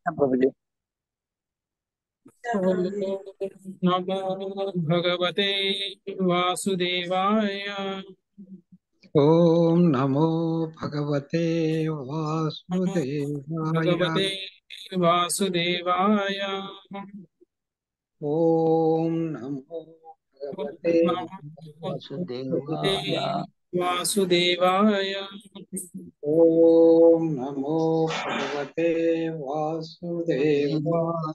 ప్రభుజీ ఓం నమో భగవతే వాసుదేవాయ ఓం నమో భగవతే వాసుదేవాయ భగవతే వాసుదేవాయ ఓం నమో భగవతే వాసుదేవాయ వాసుదేవాయ ఓం నమో భగవతే వాసుదేవాయ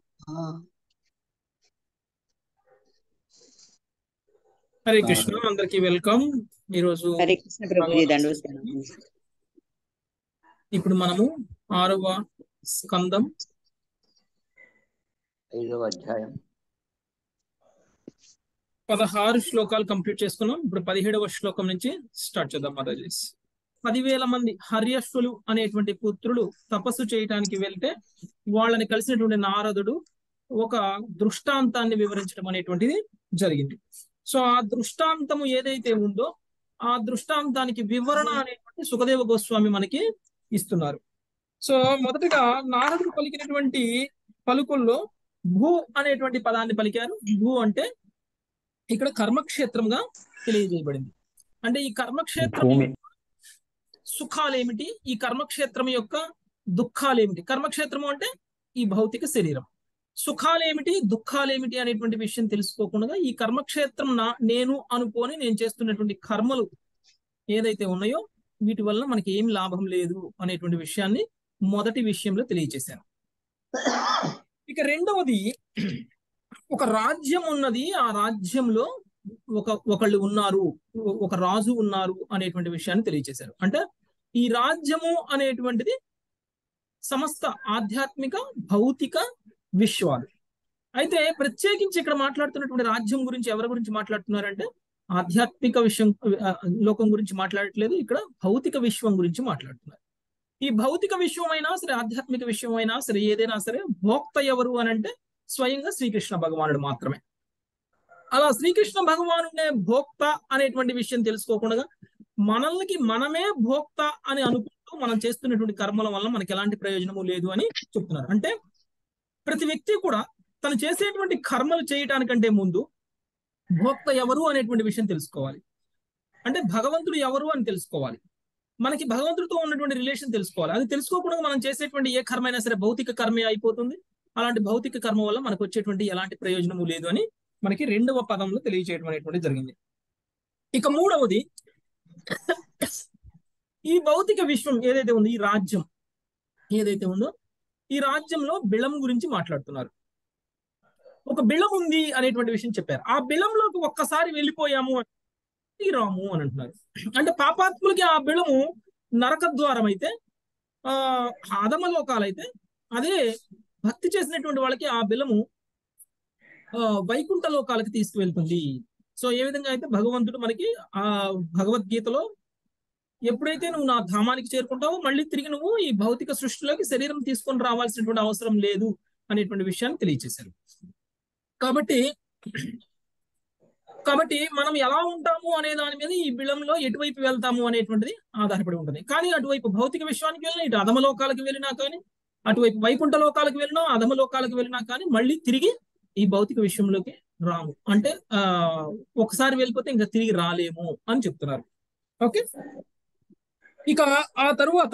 హరే కృష్ణ అందరికి వెల్కమ్ ఈరోజు హరే కృష్ణ ప్రభుజీ దండోస్కారం ఇప్పుడు మనము ఆరవ స్కందం ఐదవ అధ్యాయం పదహారు శ్లోకాలు కంప్లీట్ చేసుకున్నాం ఇప్పుడు పదిహేడవ శ్లోకం నుంచి స్టార్ట్ చేద్దాం మాతాజీస్ పదివేల మంది హర్యశ్వులు అనేటువంటి పుత్రులు తపస్సు చేయటానికి వెళ్తే వాళ్ళని కలిసినటువంటి నారదుడు ఒక దృష్టాంతాన్ని వివరించడం అనేటువంటిది జరిగింది సో ఆ దృష్టాంతము ఏదైతే ఉందో ఆ దృష్టాంతానికి వివరణ అనేటువంటి సుఖదేవ గోస్వామి మనకి ఇస్తున్నారు సో మొదటగా నారదుడు పలికినటువంటి పలుకుల్లో భూ అనేటువంటి పదాన్ని పలికారు భూ అంటే ఇక్కడ కర్మక్షేత్రంగా తెలియజేయబడింది అంటే ఈ కర్మక్షేత్రం భూమి సుఖాలు ఏమిటి ఈ కర్మక్షేత్రం యొక్క దుఃఖాలు ఏమిటి కర్మక్షేత్రము అంటే ఈ భౌతిక శరీరం సుఖాలు ఏమిటి దుఃఖాలు ఏమిటి అనేటువంటి విషయం తెలుసుకోకుండా ఈ కర్మక్షేత్రం నా నేను అనుకోని నేను చేస్తున్నటువంటి కర్మలు ఏదైతే ఉన్నాయో వీటి వల్ల మనకి ఏం లాభం లేదు అనేటువంటి విషయాన్ని మొదటి విషయంలో తెలియజేశాను ఇక రెండవది ఒక రాజ్యం ఉన్నది ఆ రాజ్యంలో ఒక ఒకళ్ళు ఉన్నారు ఒక రాజు ఉన్నారు అనేటువంటి విషయాన్ని తెలియజేశారు అంటే ఈ రాజ్యము అనేటువంటిది సమస్త ఆధ్యాత్మిక భౌతిక విశ్వాలు అయితే ప్రత్యేకించి ఇక్కడ మాట్లాడుతున్నటువంటి రాజ్యం గురించి ఎవరి గురించి మాట్లాడుతున్నారంటే ఆధ్యాత్మిక విషయం ఆ, లోకం గురించి మాట్లాడట్లేదు ఇక్కడ భౌతిక విశ్వం గురించి మాట్లాడుతున్నారు ఈ భౌతిక విశ్వమైనా సరే ఆధ్యాత్మిక విశ్వమైనా సరే ఏదైనా సరే భోక్త ఎవరు అని అంటే స్వయంగా శ్రీకృష్ణ భగవానుడు మాత్రమే అలా శ్రీకృష్ణ భగవానుడే భోక్త అనేటువంటి విషయం తెలుసుకోకుండా మనల్ని మనమే భోక్త అని అనుకుంటూ మనం చేస్తున్నటువంటి కర్మల వల్ల మనకి ఎలాంటి ప్రయోజనము లేదు అని చెప్తున్నారు అంటే ప్రతి వ్యక్తి కూడా తను చేసేటువంటి కర్మలు చేయటానికంటే ముందు భోక్త ఎవరు అనేటువంటి విషయం తెలుసుకోవాలి అంటే భగవంతుడు ఎవరు అని తెలుసుకోవాలి మనకి భగవంతుడితో ఉన్నటువంటి రిలేషన్ తెలుసుకోవాలి అది తెలుసుకోకుండా మనం చేసేటువంటి ఏ కర్మ అయినా సరే భౌతిక కర్మే అయిపోతుంది అలాంటి భౌతిక కర్మ వల్ల మనకు వచ్చేటువంటి ఎలాంటి ప్రయోజనము లేదు అని మనకి రెండవ పదంలో తెలియజేయడం అనేటువంటి జరిగింది ఇక మూడవది ఈ భౌతిక విశ్వం ఏదైతే ఉందో ఈ రాజ్యం ఏదైతే ఉందో ఈ రాజ్యంలో బిళం గురించి మాట్లాడుతున్నారు ఒక బిళం ఉంది అనేటువంటి విషయం చెప్పారు ఆ బిళంలోకి ఒక్కసారి వెళ్ళిపోయాము అంటే రాము అని అంటున్నారు అంటే పాపాత్ములకి ఆ బిళము నరక ద్వారం అయితే ఆ అధమ లోకాలైతే అదే భక్తి చేసినటువంటి వాళ్ళకి ఆ బిలము ఆ వైకుంఠ లోకాలకి తీసుకువెళ్తుంది సో ఏ విధంగా అయితే భగవంతుడు మనకి ఆ భగవద్గీతలో ఎప్పుడైతే నువ్వు నా ధామానికి చేరుకుంటావో మళ్ళీ తిరిగి నువ్వు ఈ భౌతిక సృష్టిలోకి శరీరం తీసుకొని రావాల్సినటువంటి అవసరం లేదు అనేటువంటి విషయాన్ని తెలియజేశారు కాబట్టి కాబట్టి మనం ఎలా ఉంటాము అనే దాని మీద ఈ బిళంలో ఎటువైపు వెళ్తాము అనేటువంటిది ఆధారపడి ఉంటుంది కానీ అటువైపు భౌతిక విశ్వానికి వెళ్ళినా ఇటు అధమ లోకాలకు వెళ్ళినా కానీ అటువైపు వైకుంఠ లోకాలకు వెళ్ళినా అధమ లోకాలకు వెళ్ళినా కానీ మళ్ళీ తిరిగి ఈ భౌతిక విషయంలోకి రాము అంటే ఆ ఒకసారి వెళ్ళిపోతే ఇంకా తిరిగి రాలేము అని చెప్తున్నారు ఓకే ఇక ఆ తరువాత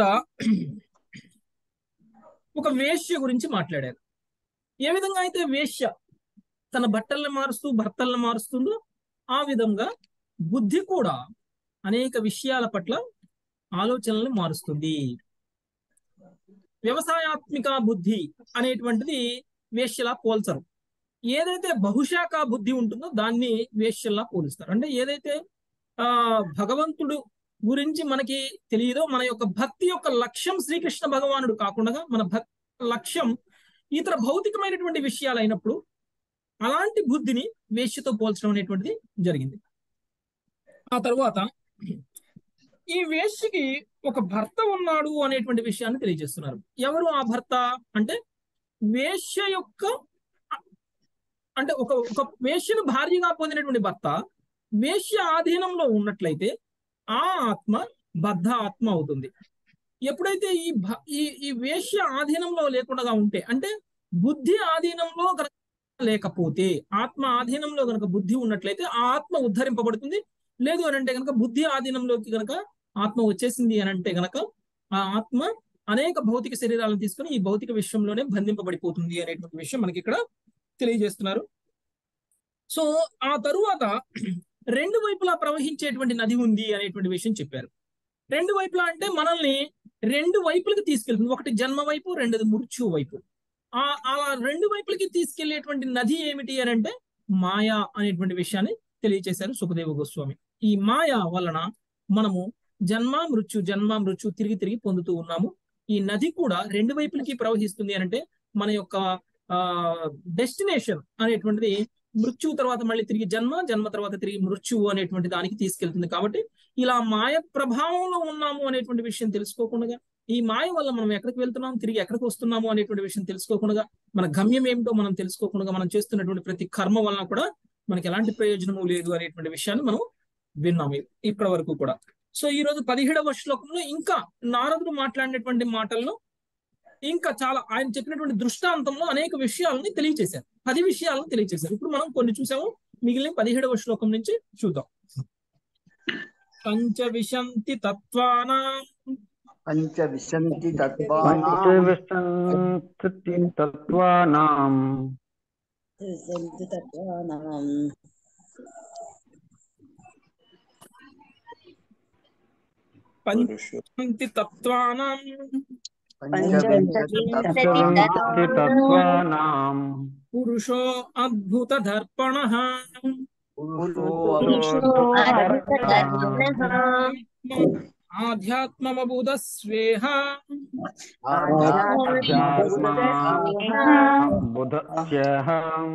ఒక వేశ్య గురించి మాట్లాడారు ఏ విధంగా అయితే వేశ్య తన బట్టల్ని మారుస్తూ భర్తల్ని మారుస్తుందో ఆ విధంగా బుద్ధి కూడా అనేక విషయాల పట్ల ఆలోచనల్ని మారుస్తుంది వ్యవసాయాత్మిక బుద్ధి అనేటువంటిది వేశ్యలా పోల్చరు ఏదైతే బహుశాఖ బుద్ధి ఉంటుందో దాన్ని వేశ్యలా పోలుస్తారు అంటే ఏదైతే ఆ భగవంతుడు గురించి మనకి తెలియదో మన యొక్క భక్తి యొక్క లక్ష్యం శ్రీకృష్ణ భగవానుడు కాకుండా మన భక్తి లక్ష్యం ఇతర భౌతికమైనటువంటి విషయాలు అయినప్పుడు అలాంటి బుద్ధిని వేశ్యతో పోల్చడం అనేటువంటిది జరిగింది ఆ తర్వాత ఈ వేశ్యకి ఒక భర్త ఉన్నాడు అనేటువంటి విషయాన్ని తెలియజేస్తున్నారు ఎవరు ఆ భర్త అంటే వేశ్య యొక్క అంటే ఒక ఒక వేశ్యను భార్యగా పొందినటువంటి భర్త వేశ్య ఆధీనంలో ఉన్నట్లయితే ఆ ఆత్మ బద్ధ ఆత్మ అవుతుంది ఎప్పుడైతే ఈ భ- ఈ ఈ వేష్య ఆధీనంలో లేకుండా ఉంటే అంటే బుద్ధి ఆధీనంలో గనక లేకపోతే ఆత్మ ఆధీనంలో గనక బుద్ధి ఉన్నట్లయితే ఆ ఆత్మ ఉద్ధరింపబడుతుంది లేదు అని అంటే గనక బుద్ధి ఆధీనంలోకి గనక ఆత్మ వచ్చేసింది అని అంటే గనక ఆ ఆత్మ అనేక భౌతిక శరీరాలను తీసుకొని ఈ భౌతిక విశ్వంలోనే బంధింపబడిపోతుంది అనేటువంటి విషయం మనకి ఇక్కడ తెలియజేస్తున్నారు సో ఆ తరువాత రెండు వైపులా ప్రవహించేటువంటి నది ఉంది అనేటువంటి విషయం చెప్పారు రెండు వైపులా అంటే మనల్ని రెండు వైపులకి తీసుకెళ్తుంది ఒకటి జన్మ వైపు రెండోది మృత్యు వైపు ఆ అలా రెండు వైపులకి తీసుకెళ్లేటువంటి నది ఏమిటి అని అంటే మాయా అనేటువంటి విషయాన్ని తెలియచేశారు సుఖదేవ గోస్వామి ఈ మాయా వలన మనము జన్మ మృత్యు జన్మ మృత్యు తిరిగి తిరిగి పొందుతూ ఉన్నాము ఈ నది కూడా రెండు వైపులకి ప్రవహిస్తుంది అని అంటే మన యొక్క ఆ డెస్టినేషన్ అనేటువంటిది మృత్యు తర్వాత మళ్ళీ తిరిగి జన్మ జన్మ తర్వాత తిరిగి మృత్యువు అనేటువంటి దానికి తీసుకెళ్తుంది కాబట్టి ఇలా మాయ ప్రభావంలో ఉన్నాము అనేటువంటి విషయం తెలుసుకోకుండా ఈ మాయ వల్ల మనం ఎక్కడికి వెళ్తున్నాం తిరిగి ఎక్కడికి వస్తున్నాము అనేటువంటి విషయం తెలుసుకోకుండా మన గమ్యం ఏమిటో మనం తెలుసుకోకుండా మనం చేస్తున్నటువంటి ప్రతి కర్మ వలన కూడా మనకి ఎలాంటి ప్రయోజనము లేదు అనేటువంటి విషయాన్ని మనం విన్నాము ఇప్పటి వరకు కూడా సో ఈ రోజు పదిహేడవ శ్లోకంలో ఇంకా నారదుడు మాట్లాడినటువంటి మాటలను ఇంకా చాలా ఆయన చెప్పినటువంటి దృష్టాంతంలో అనేక విషయాలని తెలియచేశారు పది విషయాలను తెలియచేశారు ఇప్పుడు మనం కొన్ని చూసాము మిగిలిన పదిహేడవ శ్లోకం నుంచి చూద్దాం పంచ విశంతి తత్వానా పంచ విశంతి తత్వానాం పంచవిశంతి తత్వానాం విశంతి తత్వానాం పంచంతి తత్వానాం పంచవింశతి పంచవింశతి తత్వానాం పురుషో అద్భుత దర్పణ ఆధ్యాత్మమబుధ స్వేహ బుధస్యహం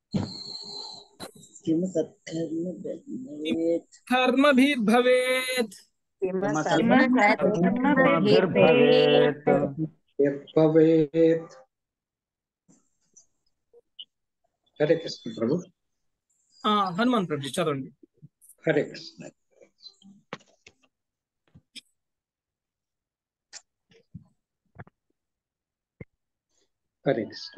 కిం సత్కర్మ బ్రహ్మవేత్ కర్మభిర్భవేత్ భవేత్ యద్భవేత్ హరే కృష్ణ ప్రభు ఆ హనుమాన్ ప్రభు చదవండి హరే కృష్ణ హరే కృష్ణ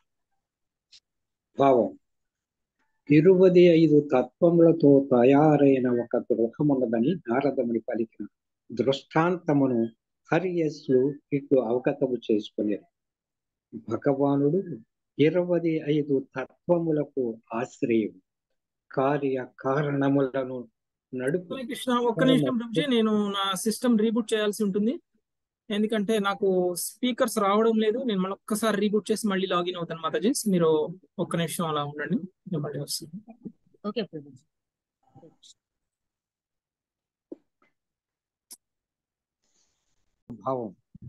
భావం ఇరువది ఐదు తత్వములతో తయారైన ఒక గృహమున్నదని నారదముని పలికిన దృష్టాంతమును హరియస్లు ఇట్లు అవగతము చేసుకుని భగవానుడు ఇరవది ఐదు తత్వములకు ఆశ్రయం కార్య కారణములను నడుపు హరే కృష్ణ ఒక్క నిమిషం ప్రభుజీ నేను నా సిస్టమ్ రీబూట్ చేయాల్సి ఉంటుంది ఎందుకంటే నాకు స్పీకర్స్ రావడం లేదు నేను మళ్ళీ ఒక్కసారి రీబూట్ చేసి మళ్ళీ లాగిన్ అవుతాను మాతాజీ మీరు ఒక్క నిమిషం అలా ఉండండి నేను మళ్ళీ వస్తాను ఓకే ప్రభుజీ భావం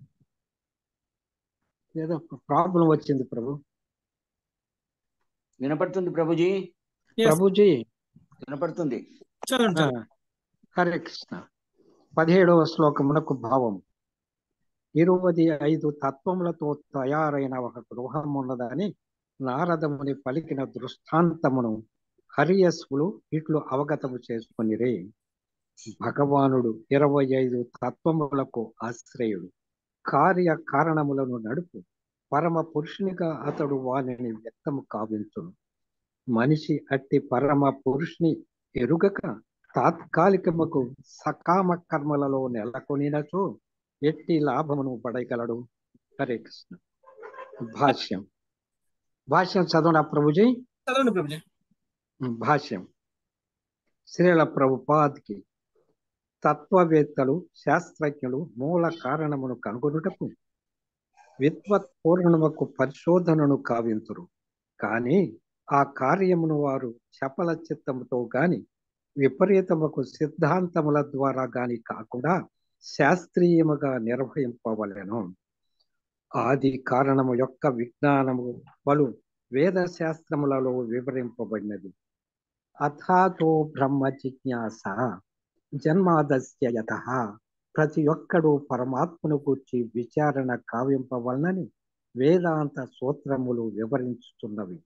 ఏదో ప్రాబ్లం వచ్చింది ప్రభు వినపడుతుంది ప్రభుజీ Yes. ప్రభుజీ వినపడుతుంది చదవండి ఆ, చదవండి. హరే కృష్ణ పదిహేడవ శ్లోకమునకు భావం ఇరువది ఐదు తత్వములతో తయారైన ఒక గృహం ఉన్నదని నారదముని పలికిన దృష్టాంతమును హరియస్వులు ఇట్లు అవగతము చేసుకునిరే భగవానుడు ఇరవై ఐదు తత్వములకు ఆశ్రయుడు కార్య కారణములను నడుపు పరమ పురుషునిగా అతడు వానిని వ్యక్తము కావించును మనిషి అట్టి పరమ పురుషుని ఎరుగక తాత్కాలికముకు సకామ కర్మలలో నెలకొనినచో ఎట్టి లాభమును పడగలడు హరే కృష్ణ భాష్యం భాష్యం చదవన ప్రభుజీ చదవండి ప్రభుజీ భాష్యం శ్రీల ప్రభుపాద్కి తత్వవేత్తలు శాస్త్రజ్ఞులు మూల కారణమును కనుగొనుటకు విద్వత్ పూర్ణముకు పరిశోధనను కావింతురు కానీ ఆ కార్యమును వారు చపల చిత్తముతో గాని విపరీతముకు సిద్ధాంతముల ద్వారా గాని కాకుండా శాస్త్రీయముగా నిర్వహింపవలెను ఆది కారణము యొక్క విజ్ఞానము పలు వేద శాస్త్రములలో వివరింపబడినది అథాతో బ్రహ్మ జిజ్ఞాస జన్మాదస్య యత ప్రతి ఒక్కడు పరమాత్మను గూర్చి విచారణ కావింపవలనని వేదాంత సూత్రములు వివరించుతున్నవి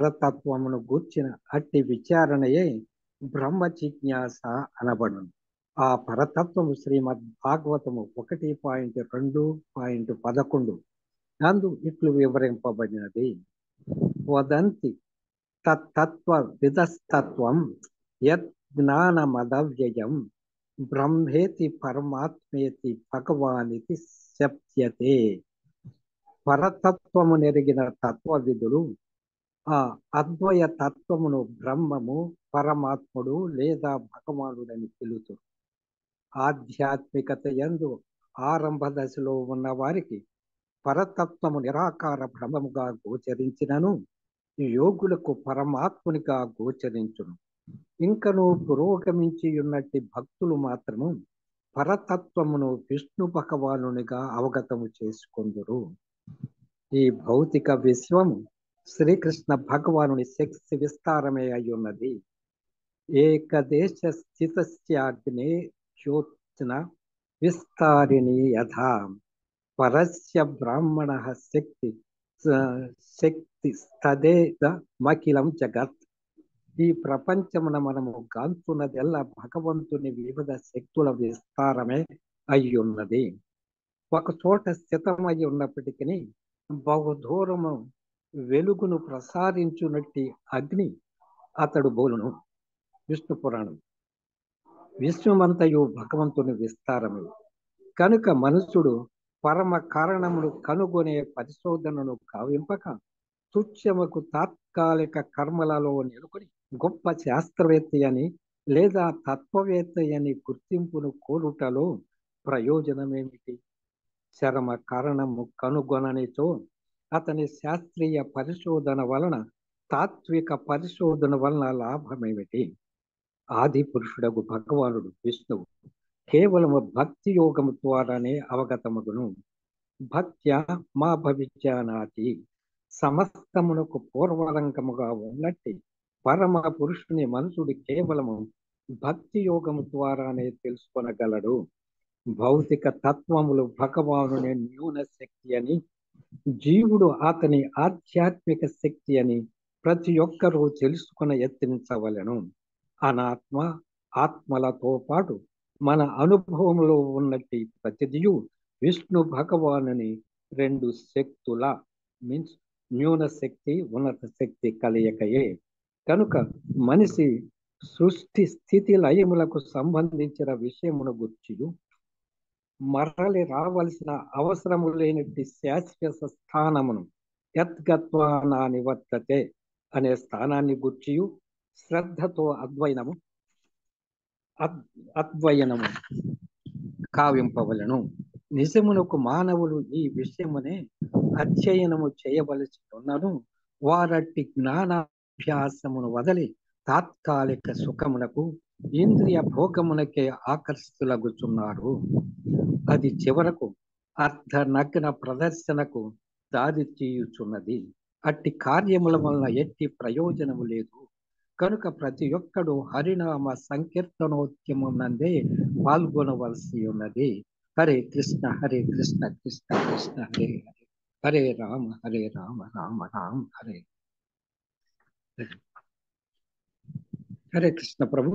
పరతత్వమును గూర్చిన అట్టి విచారణయే బ్రహ్మ జిజ్ఞాస అనబడును ఆ పరతత్వము శ్రీమద్ భాగవతము ఒకటి పాయింట్ రెండు పాయింట్ పదకొండు నందు ఇట్లు వివరింపబడినది వదంతి తత్తత్వ విధస్తత్వం యత్ జ్ఞానమదవ్యయం బ్రహ్మేతి పరమాత్మేతి భగవానికి శప్యతే పరతత్వము నెరిగిన తత్వవిధులు ఆ అద్వయ తత్వమును బ్రహ్మము పరమాత్ముడు లేదా భగవానుడని పిలుతురు ఆధ్యాత్మికత యందు ఆరంభ దశలో ఉన్న వారికి పరతత్వము నిరాకార భ్రమముగా గోచరించినను యోగులకు పరమాత్మునిగా గోచరించును ఇంకను పురోగమించి ఉన్నట్టి భక్తులు మాత్రము పరతత్వమును విష్ణు భగవానునిగా అవగతము చేసుకొందురు ఈ భౌతిక విశ్వము శ్రీకృష్ణ భగవానుని శక్తి విస్తారమే అయి ఉన్నది ఏకదేశ స్థితస్యాగ్నే జ్యోత్న విస్తారిణి యథా పరస్య బ్రాహ్మణ శక్తి శక్తి స్తదేద మకిలం జగత్ ఈ ప్రపంచమున మనము గాంతున్నదెల్లా భగవంతుని వివిధ శక్తుల విస్తారమే అయ్యున్నది ఒక చోట స్థితమై ఉన్నప్పటికీ బహుదూరము వెలుగును ప్రసారించునట్టి అగ్ని అతడు బోలును విష్ణు పురాణం విశ్వమంతయు భగవంతుని విస్తారమే కనుక మనుషుడు పరమ కారణమును కనుగొనే పరిశోధనను కావింపక తుచ్చముకు తాత్కాలిక కర్మలలో నెలకొని గొప్ప శాస్త్రవేత్త అని లేదా తత్వవేత్త అని గుర్తింపును కోరుటలో ప్రయోజనమేమిటి చరమ కారణము కనుగొననితో అతని శాస్త్రీయ పరిశోధన వలన తాత్విక పరిశోధన వలన లాభమేమిటి ఆది పురుషుడకు భగవానుడు విష్ణువు కేవలము భక్తి యోగము ద్వారానే అవగతమగును భక్త్య మా భవిష్యానాతి సమస్తమునకు పూర్వరంగముగా ఉన్నట్టి పరమ పురుషుని మనుషుడు కేవలము భక్తి యోగము ద్వారానే తెలుసుకొనగలడు భౌతిక తత్వములు భగవానుని న్యూన శక్తి అని జీవుడు అతని ఆధ్యాత్మిక శక్తి అని ప్రతి ఒక్కరూ తెలుసుకుని యత్నించవలను అనాత్మ ఆత్మలతో పాటు మన అనుభవంలో ఉన్నట్టి ప్రతిదియు విష్ణు భగవానుని రెండు శక్తుల మీన్స్ న్యూన శక్తి ఉన్నత శక్తి కలయికయే కనుక మనిషి సృష్టి స్థితి లయములకు సంబంధించిన విషయమును గుర్చియు మరలి రావలసిన అవసరము లేనట్టి శాశ్వత స్థానమును యద్గత్వా నా నివర్తతే అనే స్థానాన్ని గుర్చియు శ్రద్ధతో అద్వయనము అద్వయనము కావింపవలను నిజమునకు మానవులు ఈ విషయమునే అధ్యయనము చేయవలసి ఉన్నను వారట్టి జ్ఞానాభ్యాసమును వదలి తాత్కాలిక సుఖమునకు ఇంద్రియ భోగమునకే ఆకర్షితులగుచున్నారు అది చివరకు అర్ధనగ్న ప్రదర్శనకు దారి తీయుచున్నది అట్టి కార్యముల వలన ఎట్టి ప్రయోజనము లేదు కనుక ప్రతి ఒక్కడు హరినామ సంకీర్తనోద్యమం నందే పాల్గొనవలసి ఉన్నది హరే కృష్ణ హరే కృష్ణ కృష్ణ కృష్ణ హరే హరే హరే రామ హరే రామ రామ రామ హరే హరే కృష్ణ ప్రభు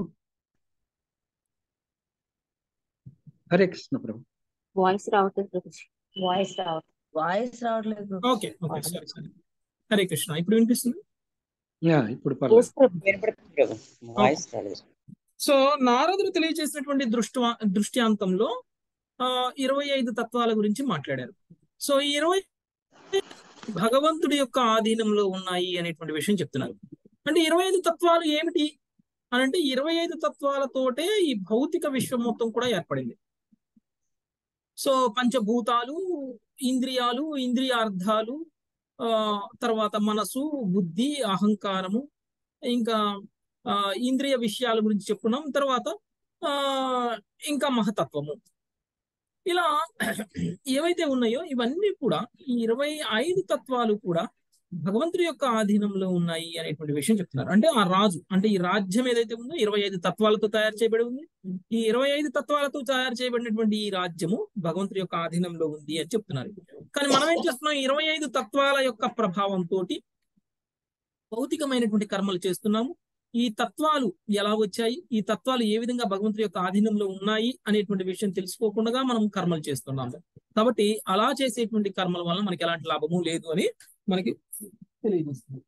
హరే కృష్ణ ప్రభు వాయిస్ రావట్లేదు ప్రభుజీ వాయిస్ రావట్లేదు వాయిస్ రావట్లేదు ఓకే ఓకే సరే సరే హరే కృష్ణ ఇప్పుడు వినిపిస్తుంది యా, ఇప్పుడు పర్లేదు Yes, ప్రభు. వినపడుతుంది ప్రభు వాయిస్ రాలేదు సో నారదుడు తెలియజేసినటువంటి దృష్టి దృష్ట్యాంతంలో ఆ ఇరవై ఐదు తత్వాల గురించి మాట్లాడారు సో ఈ ఇరవై భగవంతుడి యొక్క ఆధీనంలో ఉన్నాయి అనేటువంటి విషయం చెప్తున్నారు అంటే ఇరవై ఐదు తత్వాలు ఏమిటి అని అంటే ఇరవై ఐదు తత్వాలతోటే ఈ భౌతిక విశ్వం మొత్తం కూడా ఏర్పడింది సో పంచభూతాలు ఇంద్రియాలు ఇంద్రియార్థాలు ఆ తర్వాత మనసు బుద్ధి అహంకారము ఇంకా ఆ ఇంద్రియ విషయాల గురించి చెప్పుకున్నాం తర్వాత ఆ ఇంకా మహతత్వము ఇలా ఏవైతే ఉన్నాయో ఇవన్నీ కూడా ఈ ఇరవై ఐదు తత్వాలు కూడా భగవంతుడి యొక్క ఆధీనంలో ఉన్నాయి అనేటువంటి విషయం చెప్తున్నారు అంటే ఆ రాజు అంటే ఈ రాజ్యం ఏదైతే ఉందో ఇరవై ఐదు తత్వాలతో తయారు చేయబడి ఉంది ఈ ఇరవై ఐదు తత్వాలతో తయారు చేయబడినటువంటి ఈ రాజ్యము భగవంతుడి యొక్క ఆధీనంలో ఉంది అని చెప్తున్నారు కానీ మనం ఏం చేస్తున్నాం ఇరవై ఐదు తత్వాల యొక్క ప్రభావంతో భౌతికమైనటువంటి కర్మలు చేస్తున్నాము ఈ తత్వాలు ఎలా వచ్చాయి ఈ తత్వాలు ఏ విధంగా భగవంతుడి యొక్క ఆధీనంలో ఉన్నాయి అనేటువంటి విషయం తెలుసుకోకుండా మనం కర్మలు చేస్తున్నాము కాబట్టి అలా చేసేటువంటి కర్మల వల్ల మనకి ఎలాంటి లాభము లేదు అని మనకి తెలియజేస్తుంది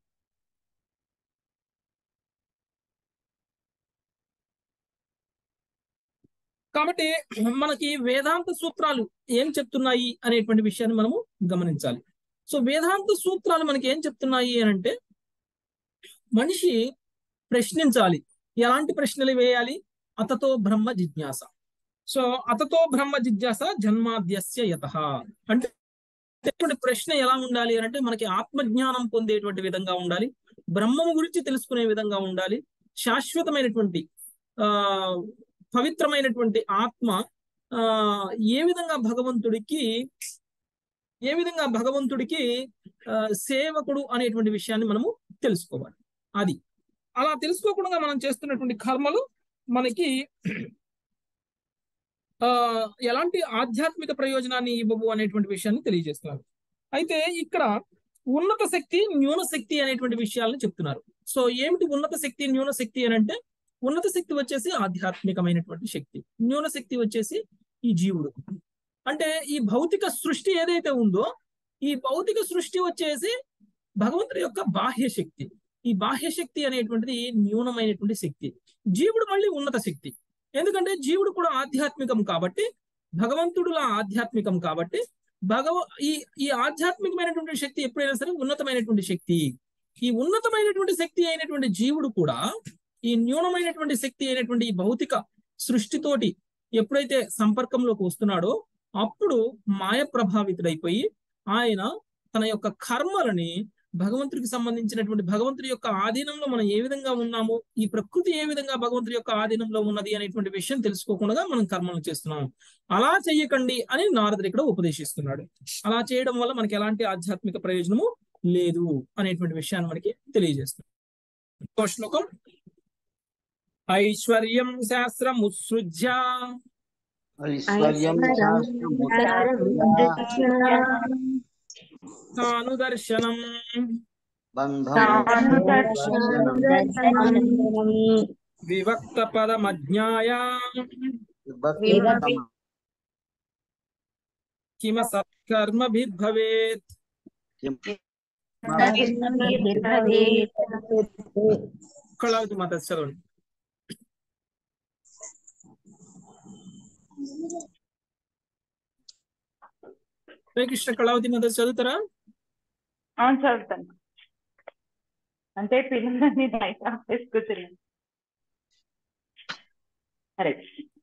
కాబట్టి మనకి వేదాంత సూత్రాలు ఏం చెప్తున్నాయి అనేటువంటి విషయాన్ని మనము గమనించాలి సో వేదాంత సూత్రాలు మనకి ఏం చెప్తున్నాయి అని అంటే మనిషి ప్రశ్నించాలి ఎలాంటి ప్రశ్నలు వేయాలి అతతో బ్రహ్మ జిజ్ఞాస సో అతతో బ్రహ్మ జిజ్ఞాస జన్మాద్యస్య యత అంటే ఇటువంటి ప్రశ్న ఎలా ఉండాలి అని అంటే మనకి ఆత్మజ్ఞానం పొందేటువంటి విధంగా ఉండాలి బ్రహ్మము గురించి తెలుసుకునే విధంగా ఉండాలి శాశ్వతమైనటువంటి ఆ పవిత్రమైనటువంటి ఆత్మ ఆ ఏ విధంగా భగవంతుడికి ఏ విధంగా భగవంతుడికి ఆ, సేవకుడు అనేటువంటి విషయాన్ని మనము తెలుసుకోవాలి అది అలా తెలుసుకోకుండా మనం చేస్తున్నటువంటి కర్మలు మనకి ఆ ఎలాంటి ఆధ్యాత్మిక ప్రయోజనాన్ని ఇవ్వవు అనేటువంటి విషయాన్ని తెలియజేస్తున్నారు అయితే ఇక్కడ ఉన్నత శక్తి న్యూన శక్తి అనేటువంటి విషయాలను చెప్తున్నారు సో ఏమిటి ఉన్నత శక్తి న్యూన శక్తి అని అంటే ఉన్నత శక్తి వచ్చేసి ఆధ్యాత్మికమైనటువంటి శక్తి న్యూన శక్తి వచ్చేసి ఈ జీవుడు అంటే ఈ భౌతిక సృష్టి ఏదైతే ఉందో ఈ భౌతిక సృష్టి వచ్చేసి భగవంతుడి యొక్క బాహ్య శక్తి ఈ బాహ్య శక్తి అనేటువంటిది న్యూనమైనటువంటి శక్తి జీవుడు మళ్ళీ ఉన్నత శక్తి ఎందుకంటే జీవుడు కూడా ఆధ్యాత్మికం కాబట్టి భగవంతుడులా ఆధ్యాత్మికం కాబట్టి భగవ ఈ ఈ ఆధ్యాత్మికమైనటువంటి శక్తి ఎప్పుడైనా సరే ఉన్నతమైనటువంటి శక్తి ఈ ఉన్నతమైనటువంటి శక్తి అయినటువంటి జీవుడు కూడా ఈ న్యూనమైనటువంటి శక్తి అయినటువంటి ఈ భౌతిక సృష్టితోటి ఎప్పుడైతే సంపర్కంలోకి వస్తున్నాడో అప్పుడు మాయ ప్రభావితుడైపోయి ఆయన తన యొక్క కర్మలని భగవంతుడికి సంబంధించినటువంటి భగవంతుడి యొక్క ఆధీనంలో మనం ఏ విధంగా ఉన్నామో ఈ ప్రకృతి ఏ విధంగా భగవంతుడి యొక్క ఆధీనంలో ఉన్నది అనేటువంటి విషయం తెలుసుకోకుండా మనం కర్మలు చేస్తున్నాం అలా చెయ్యకండి అని నారదుడు ఇక్కడ ఉపదేశిస్తున్నాడు అలా చేయడం వల్ల మనకి ఎలాంటి ఆధ్యాత్మిక ప్రయోజనము లేదు అనేటువంటి విషయాన్ని మనకి తెలియజేస్తుంది ఇంకో శ్లోకం ఐశ్వర్యం శాస్త్రం ఉత్సృజ్య ఐశ్వర్యం తానుదర్శనం వివక్త పదమజ్ఞాయ కిమ సత్కర్మభిర్భవేత్ కళావతి మాత చదవండి హరే కృష్ణ కళావతి మాత చదువుతారా అవును చదువుతాను అంటే పిల్లలని నైట్ ఆఫ్ చేసుకుంటున్నాను సరే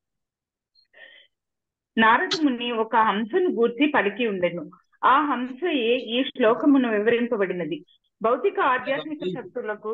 నారద ముని ఒక హంసను గూర్చి పలికి ఉండెను ఆ హంసయే ఈ శ్లోకమును వివరింపబడినది భౌతిక ఆధ్యాత్మిక శక్తులకు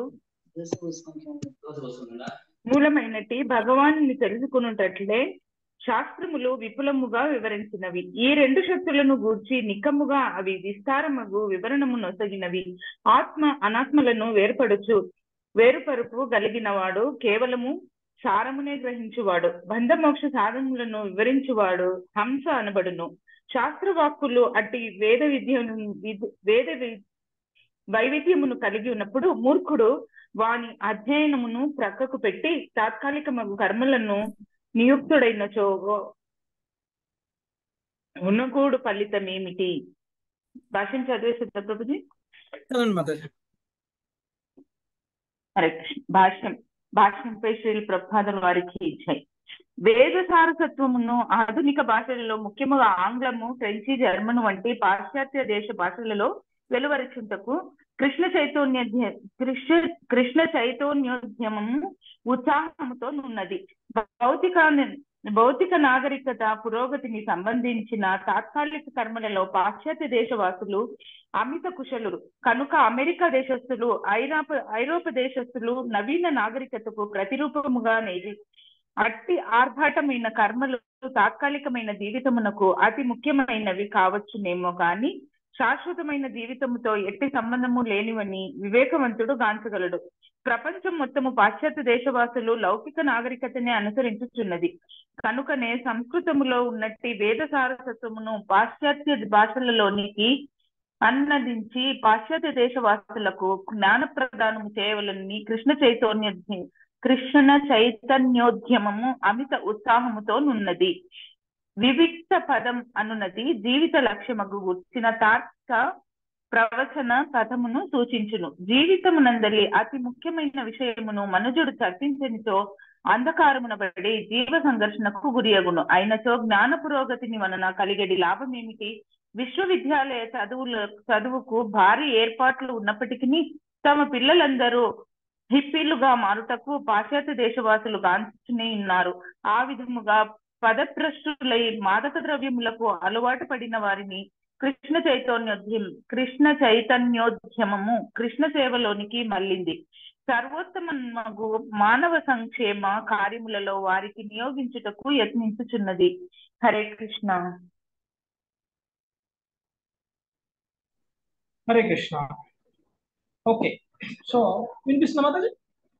మూలమైనటి భగవాను తెలుసుకున్నట్లే శాస్త్రములు విపులముగా వివరించినవి ఈ రెండు శక్తులను గూర్చి నిక్కముగా అవి విస్తారమగు వివరణము నొసగినవి ఆత్మ అనాత్మలను వేర్పడుచు వేరుపరుపు కలిగినవాడు కేవలము సారమునే గ్రహించువాడు బంధమోక్ష సాధనములను వివరించువాడు హంస అనబడును శాస్త్రవాక్కులు అట్టి వేద విద్యను విద్- వేద వి- వైవిధ్యమును కలిగి ఉన్నప్పుడు మూర్ఖుడు వాని అధ్యయనమును ప్రక్కకు పెట్టి తాత్కాలిక కర్మలను నియుక్తుడైనచో ఉన్నగూడు ఫలితమేమిటి భాషను చదివేస్తుందా ప్రభుజీ చదవండి మాతాజీ హరే కృష్ణ భాష్యం భాష్యంపై శ్రీల ప్రభుపాదుల వారికి ఇచ్చాయి వేద సారసత్వమును ఆధునిక భాషలలో ముఖ్యముగా ఆంగ్లము ఫ్రెంచి జర్మన్ వంటి పాశ్చాత్య దేశ భాషలలో వెలువరచుటకు కృష్ణ చైతన్య కృష్ణ కృష్ణ చైతన్యోద్యమము ఉత్సాహముతో ఉన్నది భౌతిక భౌతిక నాగరికత పురోగతిని సంబంధించిన తాత్కాలిక కర్మలలో పాశ్చాత్య దేశవాసులు అమిత కుశలురు కనుక అమెరికా దేశస్థులు ఐరోప ఐరోపా దేశస్థులు నవీన నాగరికతకు ప్రతిరూపముగా నేది అట్టి ఆర్భాటమైన కర్మలు తాత్కాలికమైన జీవితమునకు అతి ముఖ్యమైనవి కావచ్చునేమో కానీ శాశ్వతమైన జీవితముతో ఎట్టి సంబంధము లేనివని వివేకవంతుడు గాంచగలడు ప్రపంచం మొత్తము పాశ్చాత్య దేశవాసులు లౌకిక నాగరికతనే అనుసరించుచున్నది కనుకనే సంస్కృతములో ఉన్నట్టి వేద సారసత్వమును పాశ్చాత్య భాషలలోనికి అన్నదించి పాశ్చాత్య దేశవాసులకు జ్ఞాన ప్రదానము చేయవలని కృష్ణ చైతన్య కృష్ణ చైతన్యోద్యమము అమిత ఉత్సాహముతో నున్నది వివిక్త పదం అనున్నది జీవిత లక్ష్యమగు గుర్చిన తార్క ప్రవచన పదమును సూచించును జీవితమునందలి అతి ముఖ్యమైన విషయమును మనుజుడు చర్చించనితో అంధకారమున పడి జీవ సంఘర్షణకు గురియగును అయినచో జ్ఞాన పురోగతిని వలన కలిగేది లాభం ఏమిటి విశ్వవిద్యాలయ చదువుల చదువుకు భారీ ఏర్పాట్లు ఉన్నప్పటికీ తమ పిల్లలందరూ హిప్పీలుగా మారుటకు పాశ్చాత్య దేశవాసులు గాంచుని ఉన్నారు ఆ విధముగా పదభ్రష్టులై మాదక ద్రవ్యములకు అలవాటు పడిన వారిని కృష్ణ చైతన్యోద్యం కృష్ణ చైతన్యోద్యమము కృష్ణ సేవలోనికి మళ్ళింది సర్వోత్తమగు మానవ సంక్షేమ కార్యములలో వారికి నియోగించుటకు యత్నించుచున్నది హరే కృష్ణ హరే కృష్ణ ఓకే సో వినిపిస్తున్నా మాతాజీ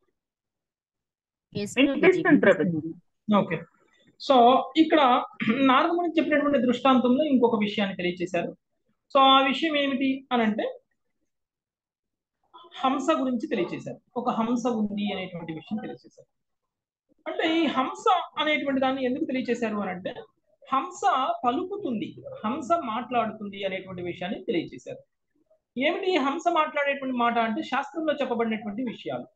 వినిపిస్తుంది ప్రభుజీ ఓకే సో ఇక్కడ నారదముని చెప్పినటువంటి దృష్టాంతంలో ఇంకొక విషయాన్ని తెలియచేశారు సో ఆ విషయం ఏమిటి అని అంటే హంస గురించి తెలియచేశారు ఒక హంస ఉంది అనేటువంటి విషయం తెలియచేశారు అంటే ఈ హంస అనేటువంటి దాన్ని ఎందుకు తెలియచేశారు అని అంటే హంస పలుకుతుంది హంస మాట్లాడుతుంది అనేటువంటి విషయాన్ని తెలియచేశారు ఏమిటి ఈ హంస మాట్లాడేటువంటి మాట అంటే శాస్త్రంలో చెప్పబడినటువంటి విషయాలు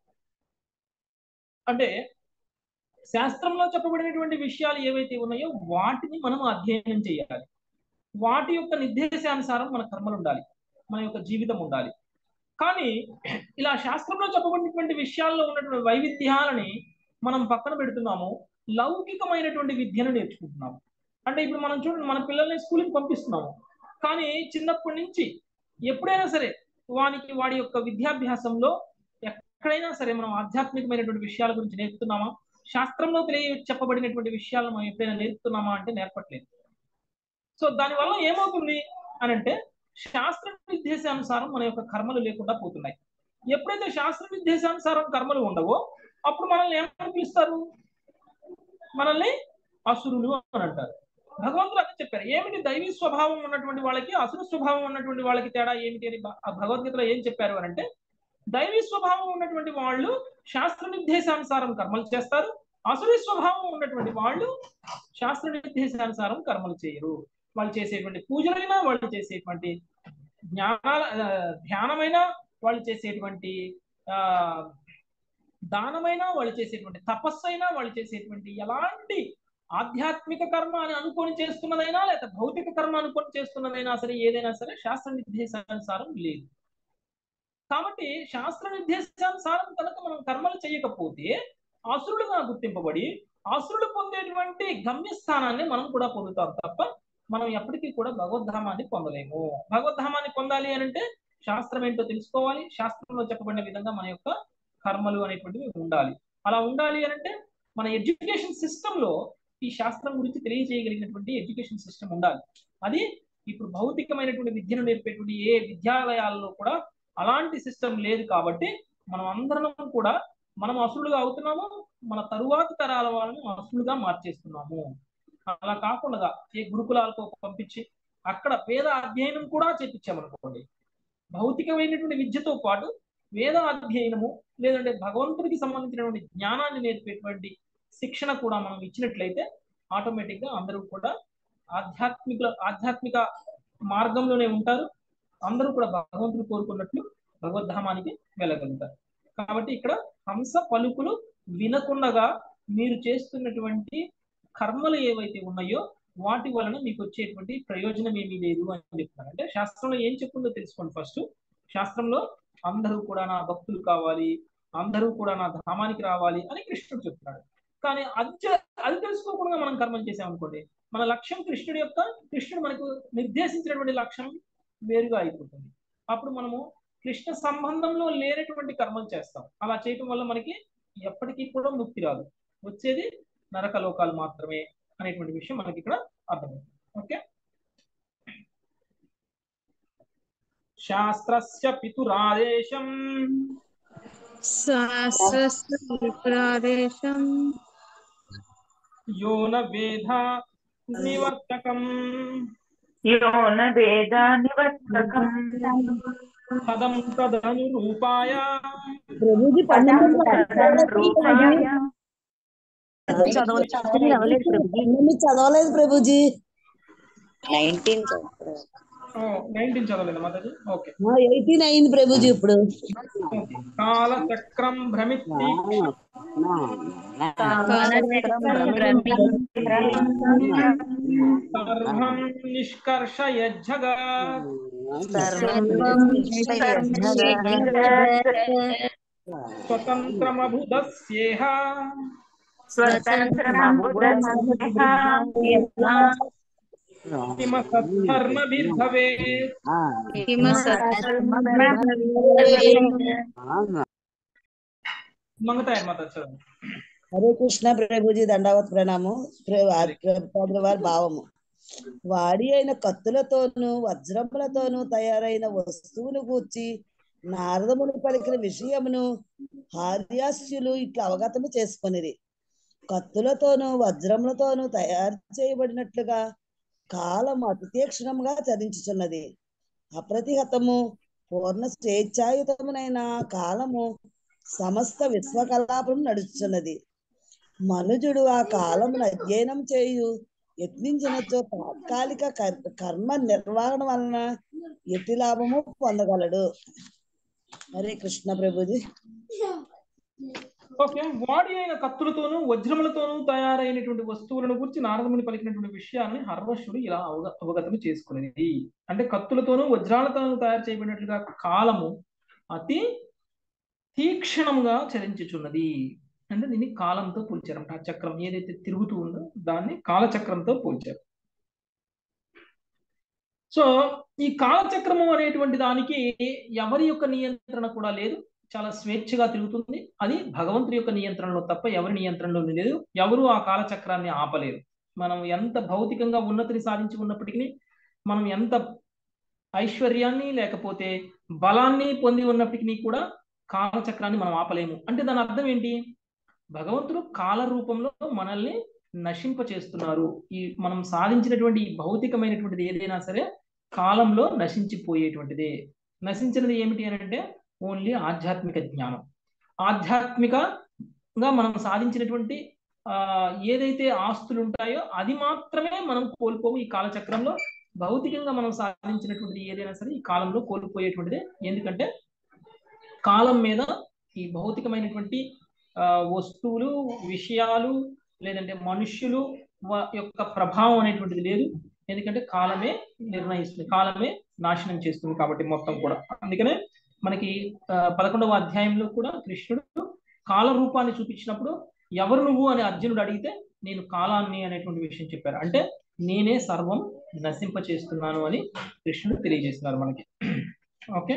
అంటే శాస్త్రంలో చెప్పబడినటువంటి విషయాలు ఏవైతే ఉన్నాయో వాటిని మనం అధ్యయనం చేయాలి వాటి యొక్క నిర్దేశానుసారం మన కర్మలు ఉండాలి మన యొక్క జీవితం ఉండాలి కానీ ఇలా శాస్త్రంలో చెప్పబడినటువంటి విషయాల్లో ఉన్నటువంటి వైవిధ్యాలని మనం పక్కన పెడుతున్నాము లౌకికమైనటువంటి విద్యను నేర్చుకుంటున్నాము అంటే ఇప్పుడు మనం చూడండి మన పిల్లల్ని స్కూల్కి పంపిస్తున్నాము కానీ చిన్నప్పటి నుంచి ఎప్పుడైనా సరే వానికి వాడి యొక్క విద్యాభ్యాసంలో ఎక్కడైనా సరే మనం ఆధ్యాత్మికమైనటువంటి విషయాల గురించి నేర్పుతున్నామా శాస్త్రంలో తెలియ చెప్పబడినటువంటి విషయాలను మనం ఎప్పుడైనా నేర్పుతున్నామా అంటే నేర్పట్లేదు సో దానివల్ల ఏమవుతుంది అని అంటే శాస్త్ర నిర్దేశానుసారం మన యొక్క కర్మలు లేకుండా పోతున్నాయి ఎప్పుడైతే శాస్త్ర నిర్దేశానుసారం కర్మలు ఉండవో అప్పుడు మనల్ని ఏమని పిలుస్తారు మనల్ని అసురులు అని అంటారు భగవంతుడు అదే చెప్పారు ఏమిటి దైవీ స్వభావం ఉన్నటువంటి వాళ్ళకి అసురు స్వభావం ఉన్నటువంటి వాళ్ళకి తేడా ఏమిటి అని ఆ భగవద్గీతలో ఏం చెప్పారు అని అంటే దైవీ స్వభావం ఉన్నటువంటి వాళ్ళు శాస్త్ర నిర్దేశానుసారం కర్మలు చేస్తారు అసురి స్వభావం ఉన్నటువంటి వాళ్ళు శాస్త్ర నిర్దేశానుసారం కర్మలు చేయరు వాళ్ళు చేసేటువంటి పూజలైనా వాళ్ళు చేసేటువంటి జ్ఞానాల ధ్యానమైనా వాళ్ళు చేసేటువంటి ఆ దానమైనా వాళ్ళు చేసేటువంటి తపస్సు అయినా వాళ్ళు చేసేటువంటి ఎలాంటి ఆధ్యాత్మిక కర్మ అని అనుకొని చేస్తున్నదైనా లేదా భౌతిక కర్మ అనుకొని చేస్తున్నదైనా సరే ఏదైనా సరే శాస్త్ర నిర్దేశానుసారం లేదు కాబట్టి శాస్త్ర నిర్దేశానుసారం కనుక మనం కర్మలు చేయకపోతే అసురులుగా గుర్తింపబడి అసురులు పొందేటువంటి గమ్యస్థానాన్ని మనం కూడా పొందుతాం తప్ప మనం ఎప్పటికీ కూడా భగవద్ధామాన్ని పొందలేము భగవద్ధామాన్ని పొందాలి అని అంటే శాస్త్రం ఏంటో తెలుసుకోవాలి శాస్త్రంలో చెప్పబడిన విధంగా మన యొక్క కర్మలు అనేటువంటివి ఉండాలి అలా ఉండాలి అని అంటే మన ఎడ్యుకేషన్ సిస్టమ్ లో ఈ శాస్త్రం గురించి తెలియజేయగలిగినటువంటి ఎడ్యుకేషన్ సిస్టమ్ ఉండాలి అది ఇప్పుడు భౌతికమైనటువంటి విద్యను నేర్పేటువంటి ఏ విద్యాలయాల్లో కూడా అలాంటి సిస్టమ్ లేదు కాబట్టి మనం అందరం కూడా మనం అసులుగా అవుతున్నాము మన తరువాత తరాల వాళ్ళని అసులుగా మార్చేస్తున్నాము అలా కాకుండా ఏ గురుకులాలకు పంపించి అక్కడ వేద అధ్యయనం కూడా చేపించామనుకోండి భౌతికమైనటువంటి విద్యతో పాటు వేద అధ్యయనము లేదంటే భగవంతుడికి సంబంధించినటువంటి జ్ఞానాన్ని నేర్పేటువంటి శిక్షణ కూడా మనం ఇచ్చినట్లయితే ఆటోమేటిక్ గా అందరూ కూడా ఆధ్యాత్మిక ఆధ్యాత్మిక మార్గంలోనే ఉంటారు అందరూ కూడా భగవంతుడు కోరుకున్నట్లు భగవద్ధామానికి వెళ్ళగలుగుతారు కాబట్టి ఇక్కడ హంస పలుకులు వినకుండగా మీరు చేస్తున్నటువంటి కర్మలు ఏవైతే ఉన్నాయో వాటి వలన మీకు వచ్చేటువంటి ప్రయోజనం ఏమీ లేదు అని చెప్తున్నారు అంటే శాస్త్రంలో ఏం చెప్తుందో తెలుసుకోండి ఫస్ట్ శాస్త్రంలో అందరూ కూడా నా భక్తులు కావాలి అందరూ కూడా నా ధామానికి రావాలి అని కృష్ణుడు చెప్తున్నాడు కానీ అది అది తెలుసుకోకుండా మనం కర్మం చేసామనుకోండి మన లక్ష్యం కృష్ణుడి యొక్క కృష్ణుడు మనకు నిర్దేశించినటువంటి లక్ష్యం వేరుగా అయిపోతుంది అప్పుడు మనము కృష్ణ సంబంధంలో లేనటువంటి కర్మలు చేస్తాం అలా చేయటం వల్ల మనకి ఎప్పటికీ కూడా ముక్తి రాదు వచ్చేది నరక లోకాలు మాత్రమే అనేటువంటి విషయం మనకి ఇక్కడ అర్థమవుతుంది ఓకే శాస్త్రస్య పితురాదేశం శాస్త్రస్యాదేశం యో న వేద నివర్తకం యో న వేద నివర్తకం పదం తదనురూపాయ ప్రభుజీ పదం పన్నెండు తదనురూపాయ చదవలేదు ప్రభుజీ పన్నెండు చదవలేదు ప్రభుజీ నైన్టీన్ నైన్టీన్ చదవలేదు మాతాజీ ఓకే ఎయిటీన్ అయింది ప్రభుజీ ఇప్పుడు ఓకే కాల చక్రం భ్రమిత్తి సర్వం నిష్కర్షయజ్జగా స్వతంత్రమభుదస్యేహ కిమ సద్ధర్మభిర్భవేత్ మంగతాయి మాత చదువు హరే కృష్ణ ప్రభుజీ దండావత్ ప్రణామం ప్రభుపాదుల వారి భావము వాడి అయిన కత్తులతోనూ వజ్రములతోనూ తయారైన వస్తువును గూర్చి నారదముని పలికిన విషయమును హార్యాస్యులు ఇట్లా అవగతము చేసుకొనిరి కత్తులతోనూ వజ్రములతోనూ తయారు చేయబడినట్లుగా కాలం అతి తీక్షణంగా చరించుచున్నది అప్రతిహతము పూర్ణ స్వేచ్ఛాయుతమునైన కాలము సమస్త విశ్వకలాపం నడుచున్నది మనుజుడు ఆ కాలమును అధ్యయనం చేయు యత్నించినచో తాత్కాలిక కర్- కర్మ నిర్వహణ వలన ఎట్టి లాభము పొందగలడు హరే కృష్ణ ప్రభుజీ ఓకే వాడి అయిన కత్తులతోనూ వజ్రములతోనూ తయారైనటువంటి వస్తువులను గురించి నారదముని పలికినటువంటి విషయాన్ని హర్వశుడు ఇలా అవగ అవగతము చేసుకునేది అంటే కత్తులతోనూ వజ్రాలతోనూ తయారు చేయబడినట్లుగా కాలము అతి తీక్షణంగా చరించుచున్నది అంటే దీన్ని కాలంతో పోల్చారంట ఆ చక్రం ఏదైతే తిరుగుతూ ఉందో దాన్ని కాలచక్రంతో పోల్చారు సో ఈ కాలచక్రము అనేటువంటి దానికి ఎవరి యొక్క నియంత్రణ కూడా లేదు చాలా స్వేచ్ఛగా తిరుగుతుంది అది భగవంతుడి యొక్క నియంత్రణలో తప్ప ఎవరి నియంత్రణలో లేదు ఎవరు ఆ కాలచక్రాన్ని ఆపలేరు మనం ఎంత భౌతికంగా ఉన్నతిని సాధించి ఉన్నప్పటికీ మనం ఎంత ఐశ్వర్యాన్ని లేకపోతే బలాన్ని పొంది ఉన్నప్పటికీ కూడా కాలచక్రాన్ని మనం ఆపలేము అంటే దాని అర్థం ఏంటి భగవంతుడు కాల రూపంలో మనల్ని నశింప చేస్తున్నారు ఈ మనం సాధించినటువంటి ఈ భౌతికమైనటువంటిది ఏదైనా సరే కాలంలో నశించిపోయేటువంటిదే నశించినది ఏమిటి అని అంటే ఓన్లీ ఆధ్యాత్మిక జ్ఞానం ఆధ్యాత్మికంగా మనం సాధించినటువంటి ఆ ఏదైతే ఆస్తులు ఉంటాయో అది మాత్రమే మనం కోల్పోము ఈ కాలచక్రంలో భౌతికంగా మనం సాధించినటువంటిది ఏదైనా సరే ఈ కాలంలో కోల్పోయేటువంటిదే ఎందుకంటే కాలం మీద ఈ భౌతికమైనటువంటి ఆ వస్తువులు విషయాలు లేదంటే మనుష్యులు వా- యొక్క ప్రభావం అనేటువంటిది లేదు ఎందుకంటే కాలమే నిర్ణయిస్తుంది కాలమే నాశనం చేస్తుంది కాబట్టి మొత్తం కూడా అందుకనే మనకి ఆ, పదకొండవ అధ్యాయంలో కూడా కృష్ణుడు కాల రూపాన్ని చూపించినప్పుడు ఎవరు నువ్వు అని అర్జునుడు అడిగితే నేను కాలాన్ని అనేటువంటి విషయం చెప్పారు అంటే నేనే సర్వం నశింప చేస్తున్నాను అని కృష్ణుడు తెలియజేస్తున్నారు మనకి ఓకే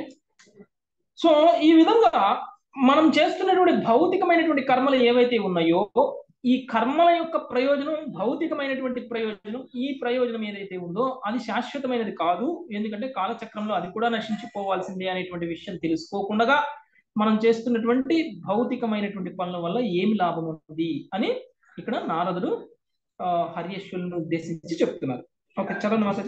సో ఈ విధంగా మనం చేస్తున్నటువంటి భౌతికమైనటువంటి కర్మలు ఏవైతే ఉన్నాయో ఈ కర్మల యొక్క ప్రయోజనం భౌతికమైనటువంటి ప్రయోజనం ఈ ప్రయోజనం ఏదైతే ఉందో అది శాశ్వతమైనది కాదు ఎందుకంటే కాలచక్రంలో అది కూడా నశించిపోవాల్సిందే అనేటువంటి విషయం తెలుసుకోకుండా మనం చేస్తున్నటువంటి భౌతికమైనటువంటి పనుల వల్ల ఏమి లాభం ఉంది అని ఇక్కడ నారదుడు ఆ, హర్యేశ్వరుని ఉద్దేశించి చెప్తున్నారు ఓకే చదవండి మాతాజీ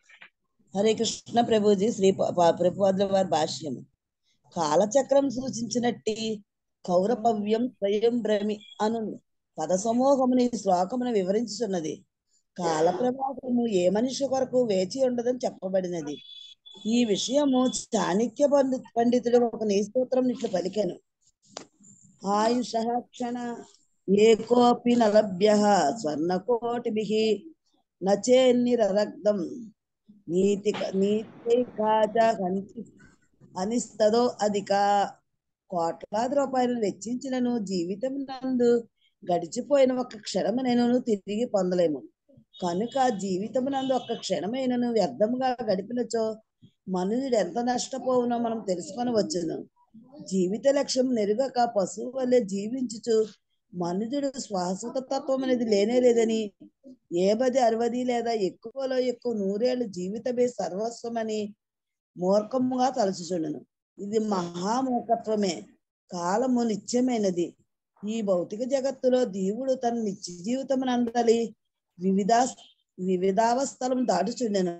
హరే కృష్ణ ప్రభుజీ శ్రీ ప- ప- ప్రభుపాదుల వారి భాష్యము కాలచక్రం సూచించినట్టి కౌరపవ్యం స్వయం భ్రమి అను పద సమూహముని ఈ శ్లోకమును వివరించుచున్నది కాల ప్రభావము ఏ మనిషి కొరకు వేచి ఉండదని చెప్పబడినది ఈ విషయము చాణక్య పండి పండితుడు ఒక నీస్తోత్రం ఇట్లు పలికెను ఆయుష క్షణ ఏకోపి నలభ్య స్వర్ణకోటిభిః నచేన్నిరరగ్ధం నీతి నీతి కాచ హంచి అనిస్తదో అధిక కోట్లాది రూపాయలు వెచ్చించినను జీవితం నందు గడిచిపోయిన ఒక క్షణమైనను తిరిగి పొందలేము కనుక జీవితం నందు ఒక్క క్షణమైనను వ్యర్థముగా గడిపినచో మనుషుడు ఎంత నష్టపోవునో మనం తెలుసుకొనవచ్చును జీవిత లక్ష్యం నెరుగక పశువు వల్లే జీవించుచు మనుషుడు శ్వాసత తత్వం అనేది లేనే లేదని ఏ పది అరవది లేదా ఎక్కువలో ఎక్కువ నూరేళ్లు జీవితమే సర్వస్వమని మూర్ఖముగా తలచుచుండును ఇది మహామూర్ఖత్వమే కాలము నిత్యమైనది ఈ భౌతిక జగత్తులో దేవుడు తన నిత్య జీవితం నందలి వివిధ వివిధావస్థలను దాటుచుండెను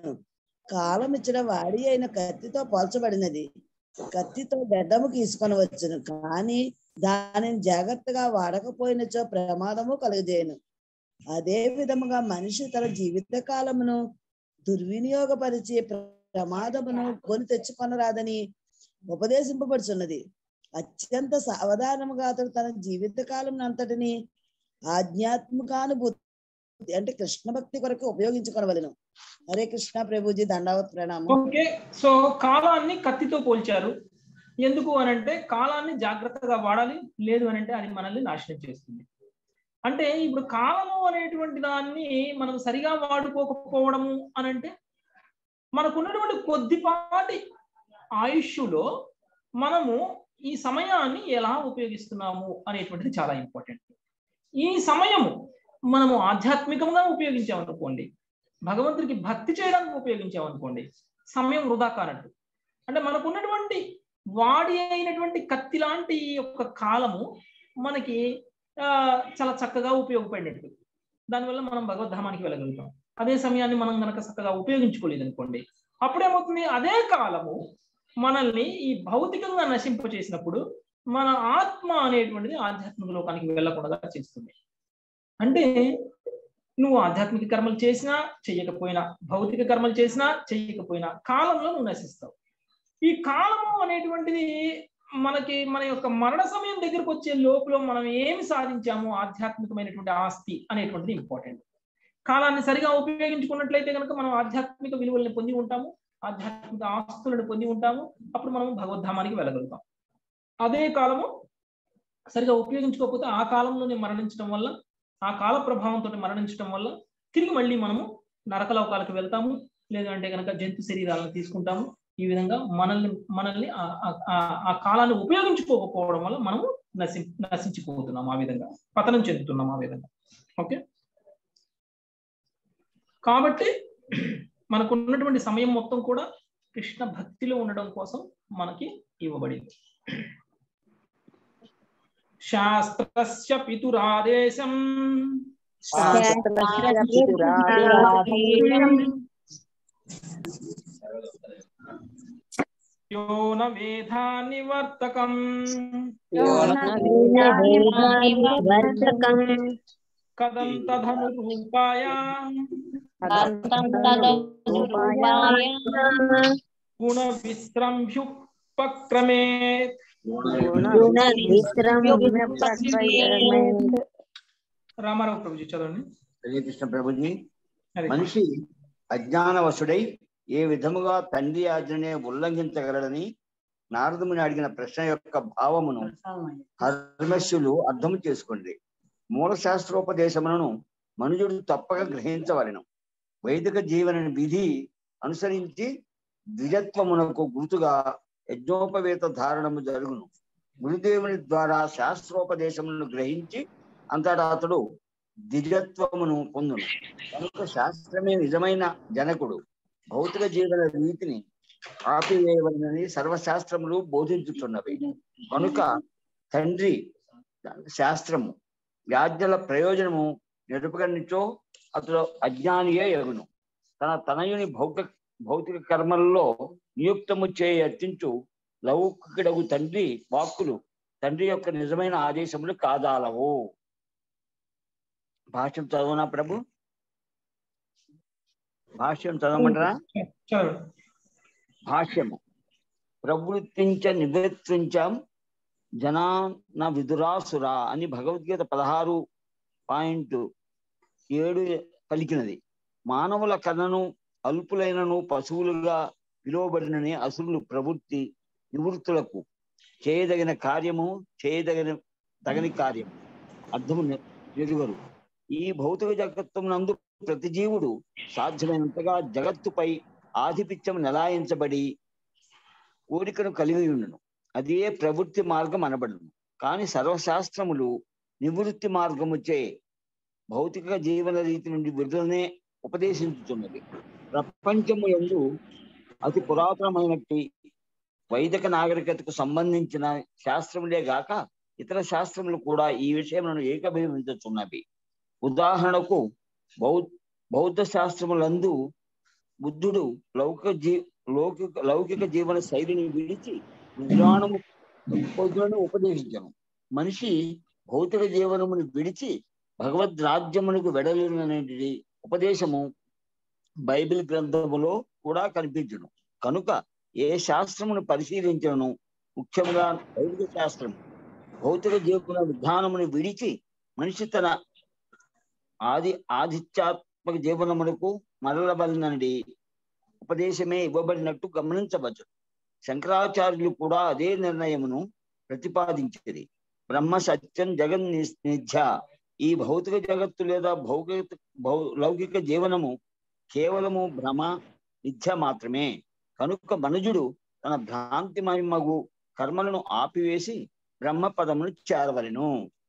కాలం ఇచ్చిన వాడి అయిన కత్తితో పోల్చబడినది కత్తితో గడ్డము తీసుకొని వచ్చును కానీ దానిని జాగ్రత్తగా వాడకపోయినచో ప్రమాదము కలుగజేయను అదే విధముగా మనిషి తన జీవిత కాలమును దుర్వినియోగపరిచి ప్రమాదమును కొని తెచ్చుకొనరాదని ఉపదేశింపబడుచున్నది అత్యంత సావధానముగా అతడు తన జీవిత కాలం అంతటిని ఆధ్యాత్మికానుభూతి అంటే కృష్ణ భక్తి కొరకు ఉపయోగించుకొనవలను హరే కృష్ణ ప్రభుజీ దండావత్ ప్రణామం ఓకే సో కాలాన్ని కత్తితో పోల్చారు ఎందుకు అని అంటే కాలాన్ని జాగ్రత్తగా వాడాలి లేదు అని అంటే అది మనల్ని నాశనం చేస్తుంది అంటే ఇప్పుడు కాలము అనేటువంటి దాన్ని మనం సరిగా వాడుకోకపోవడము అని అంటే మనకున్నటువంటి కొద్దిపాటి ఆయుష్లో మనము ఈ సమయాన్ని ఎలా ఉపయోగిస్తున్నాము అనేటువంటిది చాలా ఇంపార్టెంట్ ఈ సమయము మనము ఆధ్యాత్మికంగా ఉపయోగించామనుకోండి భగవంతుడికి భక్తి చేయడానికి ఉపయోగించామనుకోండి సమయం వృధా కానట్టు అంటే మనకున్నటువంటి వాడి అయినటువంటి కత్తి లాంటి ఈ యొక్క కాలము మనకి ఆ, చాలా చక్కగా ఉపయోగపడినట్టు దానివల్ల మనం భగవద్ధామానికి వెళ్ళగలుగుతాం అదే సమయాన్ని మనం కనుక చక్కగా ఉపయోగించుకోలేదు అనుకోండి అప్పుడేమవుతుంది అదే కాలము మనల్ని ఈ భౌతికంగా నశింపచేసినప్పుడు మన ఆత్మ అనేటువంటిది ఆధ్యాత్మిక లోకానికి వెళ్ళకుండా చేస్తుంది అంటే నువ్వు ఆధ్యాత్మిక కర్మలు చేసినా చెయ్యకపోయినా భౌతిక కర్మలు చేసినా చెయ్యకపోయినా కాలంలో నువ్వు నశిస్తావు ఈ కాలము అనేటువంటిది మనకి మన యొక్క మరణ సమయం దగ్గరకు వచ్చే లోపల మనం ఏమి సాధించాము ఆధ్యాత్మికమైనటువంటి ఆస్తి అనేటువంటిది ఇంపార్టెంట్ కాలాన్ని సరిగా ఉపయోగించుకున్నట్లయితే కనుక మనం ఆధ్యాత్మిక విలువల్ని పొంది ఉంటాము ఆధ్యాత్మిక ఆస్తులను పొంది ఉంటాము అప్పుడు మనం భగవద్ధామానికి వెళ్ళగలుగుతాం అదే కాలము సరిగా ఉపయోగించుకోకపోతే ఆ కాలంలోనే మరణించడం వల్ల ఆ కాల ప్రభావంతో మరణించడం వల్ల తిరిగి మళ్ళీ మనము నరకలోకాలకు వెళ్తాము లేదంటే కనుక జంతు శరీరాలను తీసుకుంటాము ఈ విధంగా మనల్ని మనల్ని ఆ- ఆ- ఆ- ఆ కాలాన్ని ఉపయోగించుకోకపోవడం వల్ల మనము నశి నశించిపోతున్నాం ఆ విధంగా పతనం చెందుతున్నాం ఆ విధంగా ఓకే కాబట్టి మనకు ఉన్నటువంటి సమయం మొత్తం కూడా కృష్ణ భక్తిలో ఉండడం కోసం మనకి ఇవ్వబడింది శాస్త్రస్య పితురాదేశం యో న వేధా నివర్తకం కదం తధను రూపాయ గుణ విశ్రంభ్యుపక్రమే రామారావు ప్రభుజీ చదవండి హరే కృష్ణ ప్రభుజీ హరే మనిషి అజ్ఞానవశుడై ఏ విధముగా తండ్రి ఆజ్ఞనే ఉల్లంఘించగలడని నారదుముని అడిగిన ప్రశ్న యొక్క భావమును హర్మస్యులు అర్థం చేసుకోండి మూల శాస్త్రోపదేశములను మనుజుడు తప్పక గ్రహించవలెను వైదిక జీవన విధి అనుసరించి ద్విజత్వమునకు గుర్తుగా యజ్ఞోపవేత ధారణము జరుగును గురుదేవుని ద్వారా శాస్త్రోపదేశములను గ్రహించి అంతటా అతడు ద్విజత్వమును పొందును కనుక శాస్త్రమే నిజమైన జనకుడు భౌతిక జీవన రీతిని ఆపివేయవలనని సర్వశాస్త్రములు బోధించుతున్నవి కనుక తండ్రి శాస్త్రము వ్యాజ్ఞల ప్రయోజనము నిరుపగనిచో అతడు అజ్ఞానియే ఎగును తన తనయుని భౌతిక భౌతిక కర్మల్లో నియుక్తము చేయ యత్నించు లౌకికుడగు తండ్రి వాక్కులు తండ్రి యొక్క నిజమైన ఆదేశములు కాదాలవు భాష్యం చదవనా ప్రభు భాష్యం చదవమంటారా చదవండి భాష్యము ప్రవృత్తించ నివృత్తించం జనా నా విదురాసురా అని భగవద్గీత పదహారు పాయింట్ ఏడు పలికినది మానవుల కథను అల్పులైనను పశువులుగా పిలువబడినని అసురులు ప్రవృత్తి నివృత్తులకు చేయదగిన కార్యము చేయదగిన తగని కార్యము అర్థము నె- ఎరుగరు ఈ భౌతిక జగత్వం నందు ప్రతి జీవుడు సాధ్యమైనంతగా జగత్తుపై ఆధిపత్యం నెలాయించబడి కోరికను కలిగి ఉండును అదే ప్రవృత్తి మార్గం అనబడును కానీ సర్వశాస్త్రములు నివృత్తి మార్గముచే భౌతిక జీవన రీతి నుండి విడుదలనే ఉపదేశించుతున్నది ప్రపంచము ఎందు అతి పురాతనమైనట్టి వైదిక నాగరికతకు సంబంధించిన శాస్త్రములే గాక ఇతర శాస్త్రములు కూడా ఈ విషయములను ఏకభవించుతున్నవి ఉదాహరణకు బౌ బౌద్ధ శాస్త్రములందు బుద్ధుడు లౌకిక జీ లౌకిక లౌకిక జీవన శైలిని విడిచి విజ్ఞానము బౌద్ధులను ఉపదేశించను మనిషి భౌతిక జీవనమును విడిచి భగవద్ రాజ్యమునకు వెడలిననేటి ఉపదేశము బైబిల్ గ్రంథములో కూడా కనిపించును కనుక ఏ శాస్త్రమును పరిశీలించను ముఖ్యంగా భౌతిక శాస్త్రం భౌతిక జీవన విధానమును విడిచి మనిషి తన ఆది ఆదిత్యాత్మక జీవనమునకు మరలబడినది ఉపదేశమే ఇవ్వబడినట్టు గమనించవచ్చు శంకరాచార్యులు కూడా అదే నిర్ణయమును ప్రతిపాదించింది బ్రహ్మ సత్యం జగన్ ని- నిత్య ఈ భౌతిక జగత్తు లేదా భౌతిక భౌ లౌకిక జీవనము కేవలము భ్రమ మిథ్య మాత్రమే కనుక మనుజుడు తన భ్రాంతి మహిమగు కర్మలను ఆపివేసి బ్రహ్మ పదమును చేరవలెను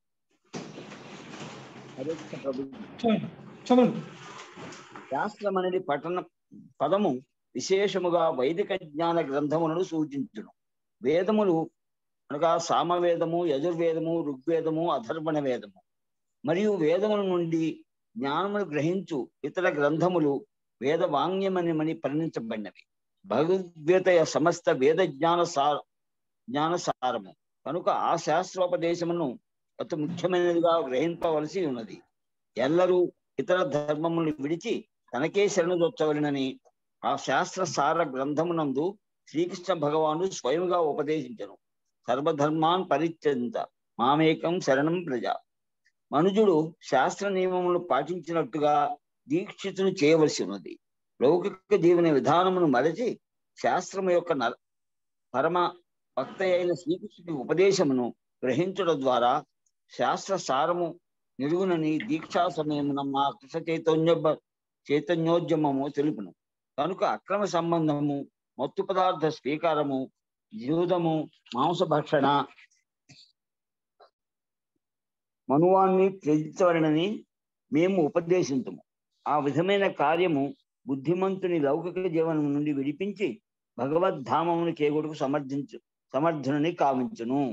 హరే కృష్ణ ప్రభు చదవండి చదవండి శాస్త్రం అనేది పఠన పదము విశేషముగా వైదిక జ్ఞాన గ్రంథములను సూచించును వేదములు అనగా సామవేదము యజుర్వేదము ఋగ్వేదము అధర్వణ వేదము మరియు వేదముల నుండి జ్ఞానమును గ్రహించు ఇతర గ్రంథములు వేద వాంగ్యమని మని పరిణించబడినవి భగవద్గీత సమస్త వేద జ్ఞాన సార జ్ఞాన సారము కనుక ఆ శాస్త్రోపదేశమును అతి ముఖ్యమైనదిగా గ్రహింపవలసి ఉన్నది ఎల్లరూ ఇతర ధర్మములను విడిచి తనకే శరణుదొచ్చవలనని ఆ శాస్త్ర సార గ్రంథమునందు శ్రీకృష్ణ భగవాను స్వయంగా ఉపదేశించను సర్వధర్మాన్ పరిత్యంత మామేకం శరణం ప్రజ మనుజుడు శాస్త్ర నియమములు పాటించినట్టుగా దీక్షితులు చేయవలసి ఉన్నది లౌకిక జీవన విధానమును మరచి శాస్త్రము యొక్క నర పరమ భక్త అయిన శ్రీకృష్ణుడి ఉపదేశమును గ్రహించడం ద్వారా శాస్త్ర సారము నిరుగునని దీక్షా సమయమున మా కృష్ణ చైతన్య చైతన్యోద్యమము తెలుపును కనుక అక్రమ సంబంధము మత్తు పదార్థ స్వీకారము జూదము మాంసభక్షణ మనువాన్ని త్యజించవలనని మేము ఉపదేశించము ఆ విధమైన కార్యము బుద్ధిమంతుని లౌకిక జీవనం నుండి విడిపించి భగవద్ధామమును కేగుడుకు సమర్థించు సమర్థుని కావించును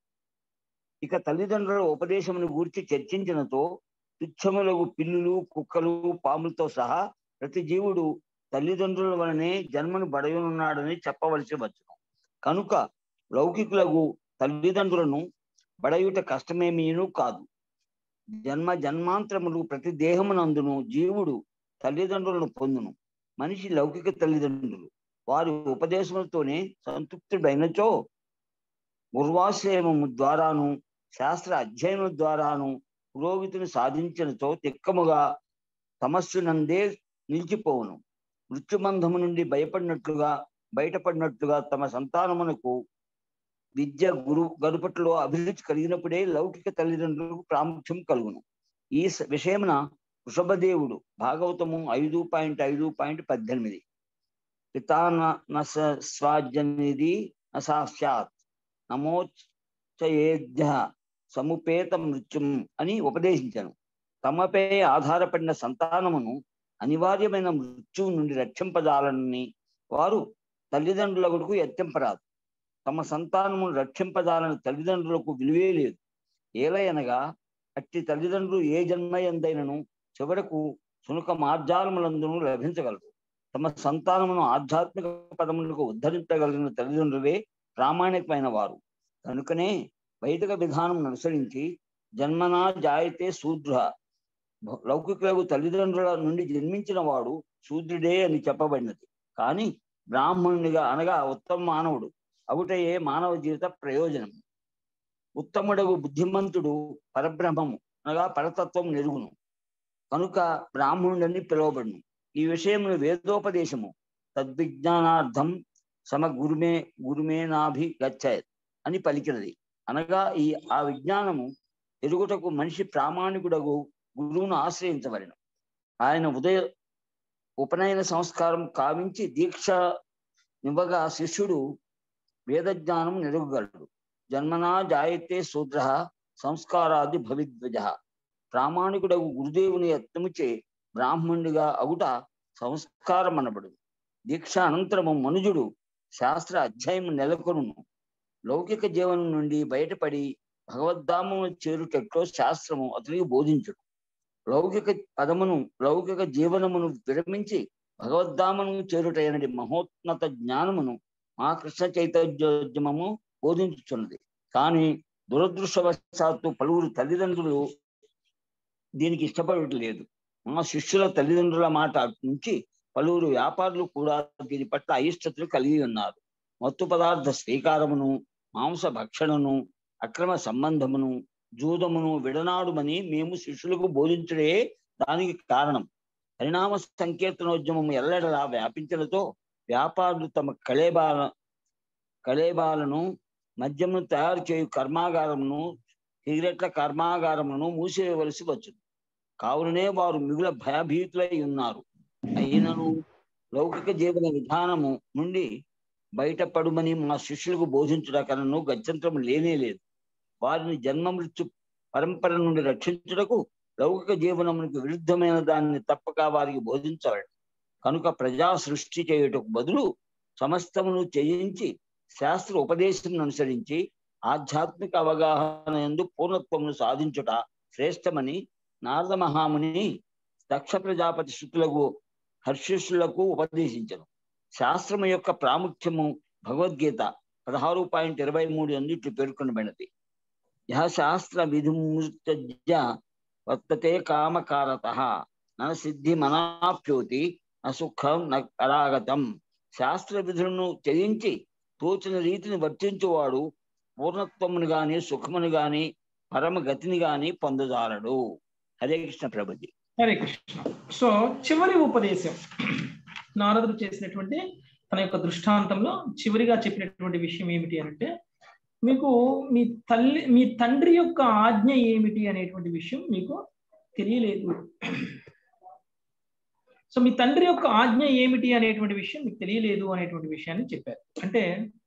ఇక తల్లిదండ్రుల ఉపదేశమును గూర్చి చర్చించినతో తుచ్చములకు పిల్లులు కుక్కలు పాములతో సహా ప్రతి జీవుడు తల్లిదండ్రుల వలనే జన్మను బడయనున్నాడని చెప్పవలసి వచ్చును కనుక లౌకికులకు తల్లిదండ్రులను బడయుట కష్టమేమీను కాదు జన్మ జన్మాంతరములు ప్రతి దేహమునందును జీవుడు తల్లిదండ్రులను పొందును మనిషి లౌకిక తల్లిదండ్రులు వారి ఉపదేశములతోనే సంతృప్తుడైనచో పూర్వాశ్రయము ద్వారాను శాస్త్ర అధ్యయనం ద్వారాను పురోగతిని సాధించినచో తిక్కముగా తమస్సునందే నిలిచిపోవును మృత్యుబంధము నుండి భయపడినట్లుగా బయటపడినట్లుగా తమ సంతానమునకు విద్య గురు గరుపట్లో అభిరుచి కలిగినప్పుడే లౌకిక తల్లిదండ్రులకు ప్రాముఖ్యం కలుగును ఈ స- విషయమున వృషభదేవుడు భాగవతము ఐదు పాయింట్ ఐదు పాయింట్ పద్దెనిమిది పితాన నస స్వాజనిది నసాస్యాత్ నమోచయేద్య సముపేత మృత్యుం అని ఉపదేశించాను తమపై ఆధారపడిన సంతానమును అనివార్యమైన మృత్యువు నుండి రక్షింపజాలని వారు తల్లిదండ్రుల కొడుకు ఎత్తింపరాదు తమ సంతానమును రక్షింపజాలని తల్లిదండ్రులకు విలువే లేదు ఏలయనగా అట్టి తల్లిదండ్రులు ఏ జన్మ ఎందైనను చివరకు సునక మార్జాలములందును లభించగలరు తమ సంతానమును ఆధ్యాత్మిక పదములకు ఉద్ధరించగలిగిన తల్లిదండ్రులే ప్రామాణికమైన వారు కనుకనే వైదిక విధానం అనుసరించి జన్మనా జాయితే శూద్ర భ- లౌకికులకు తల్లిదండ్రుల నుండి జన్మించిన వాడు శూద్రుడే అని చెప్పబడినది కానీ బ్రాహ్మణునిగా అనగా ఉత్తమ మానవుడు అవుటయే మానవ జీవిత ప్రయోజనం ఉత్తముడగు బుద్ధిమంతుడు పరబ్రహ్మము అనగా పరతత్వం నెరుగును కనుక బ్రాహ్మణుడని పిలువబడును ఈ విషయమును వేదోపదేశము తద్విజ్ఞానార్థం సమ గురుమే గురుమేనాభి గచ్చయత్ అని పలికినది అనగా ఈ ఆ విజ్ఞానము ఎరుగుటకు మనిషి ప్రామాణికుడగు గురువును ఆశ్రయించవలెను ఆయన ఉదయ ఉపనయన సంస్కారం కావించి దీక్ష ఇవ్వగా శిష్యుడు వేదజ్ఞానం నెరగగలడు జన్మనా జాయతే శూద్ర సంస్కారాది భవిద్వజ ప్రామాణికుడగు గురుదేవుని యత్నముచే బ్రాహ్మణుడిగా అగుట సంస్కారం అనబడు దీక్ష అనంతరము మనుజుడు శాస్త్ర అధ్యాయం నెలకొను లౌకిక జీవనం నుండి బయటపడి భగవద్ధామము చేరుటట్లో శాస్త్రము అతనికి బోధించుడు లౌకిక పదమును లౌకిక జీవనమును విరమించి భగవద్ధామను చేరుటైనది మహోన్నత జ్ఞానమును మా కృష్ణ చైతన్యోద్యమము బోధించుచున్నది కానీ దురదృష్టవశాత్తు పలువురు తల్లిదండ్రులు దీనికి ఇష్టపడట్లేదు మా శిష్యుల తల్లిదండ్రుల మాట నుంచి పలువురు వ్యాపారులు కూడా దీని పట్ల అయిష్టతలు కలిగి ఉన్నారు మత్తు పదార్థ స్వీకారమును మాంస భక్షణను అక్రమ సంబంధమును జూదమును విడనాడుమని మేము శిష్యులకు బోధించడే దానికి కారణం పరిణామ సంకీర్తనోద్యమము ఎల్లడలా వ్యాపించడంతో వ్యాపారులు తమ కళేబాల కళేబాలను మద్యమును తయారు చేయు కర్మాగారమును సిగరెట్ల కర్మాగారములను మూసివేయవలసి వచ్చింది కావుననే వారు మిగుల భయభీతులై ఉన్నారు అయినను లౌకిక జీవన విధానము నుండి బయటపడుమని మా శిష్యులకు బోధించుట కనను గత్యంతరం లేనే లేదు వారిని జన్మ మృత్యు పరంపర నుండి రక్షించుటకు లౌకిక జీవనమునికి విరుద్ధమైన దాన్ని తప్పక వారికి బోధించాలి కనుక ప్రజా సృష్టి చేయుటకు బదులు సమస్తమును చేయించి శాస్త్ర ఉపదేశం అనుసరించి ఆధ్యాత్మిక అవగాహన ఎందు పూర్ణత్వమును సాధించుట శ్రేష్టమని నారద మహాముని దక్ష ప్రజాపతి శృతులకు హర్షిష్యులకు ఉపదేశించను శాస్త్రము యొక్క ప్రాముఖ్యము భగవద్గీత పదహారు పాయింట్ ఇరవై మూడు అన్నిట్లు పేర్కొనబడినది యహ శాస్త్ర విధిమృత్య వర్తతే కామకారత నన సిద్ధి మనాప్యోతి సుఖం న కరాగతం శాస్త్ర విధులను త్యజించి తోచిన రీతిని వర్తించువాడు పూర్ణత్వమును గాని సుఖమును గాని పరమ గతిని గాని పొందజాలడు హరే కృష్ణ ప్రభుజీ హరే కృష్ణ సో చివరి ఉపదేశం నారదుడు చేసినటువంటి తన యొక్క దృష్టాంతంలో చివరిగా చెప్పినటువంటి విషయం ఏమిటి అంటే మీకు మీ తల్లి మీ తండ్రి యొక్క ఆజ్ఞ ఏమిటి అనేటువంటి విషయం మీకు తెలియలేదు సో మీ తండ్రి యొక్క ఆజ్ఞ ఏమిటి అనేటువంటి విషయం మీకు తెలియలేదు అనేటువంటి విషయాన్ని చెప్పారు అంటే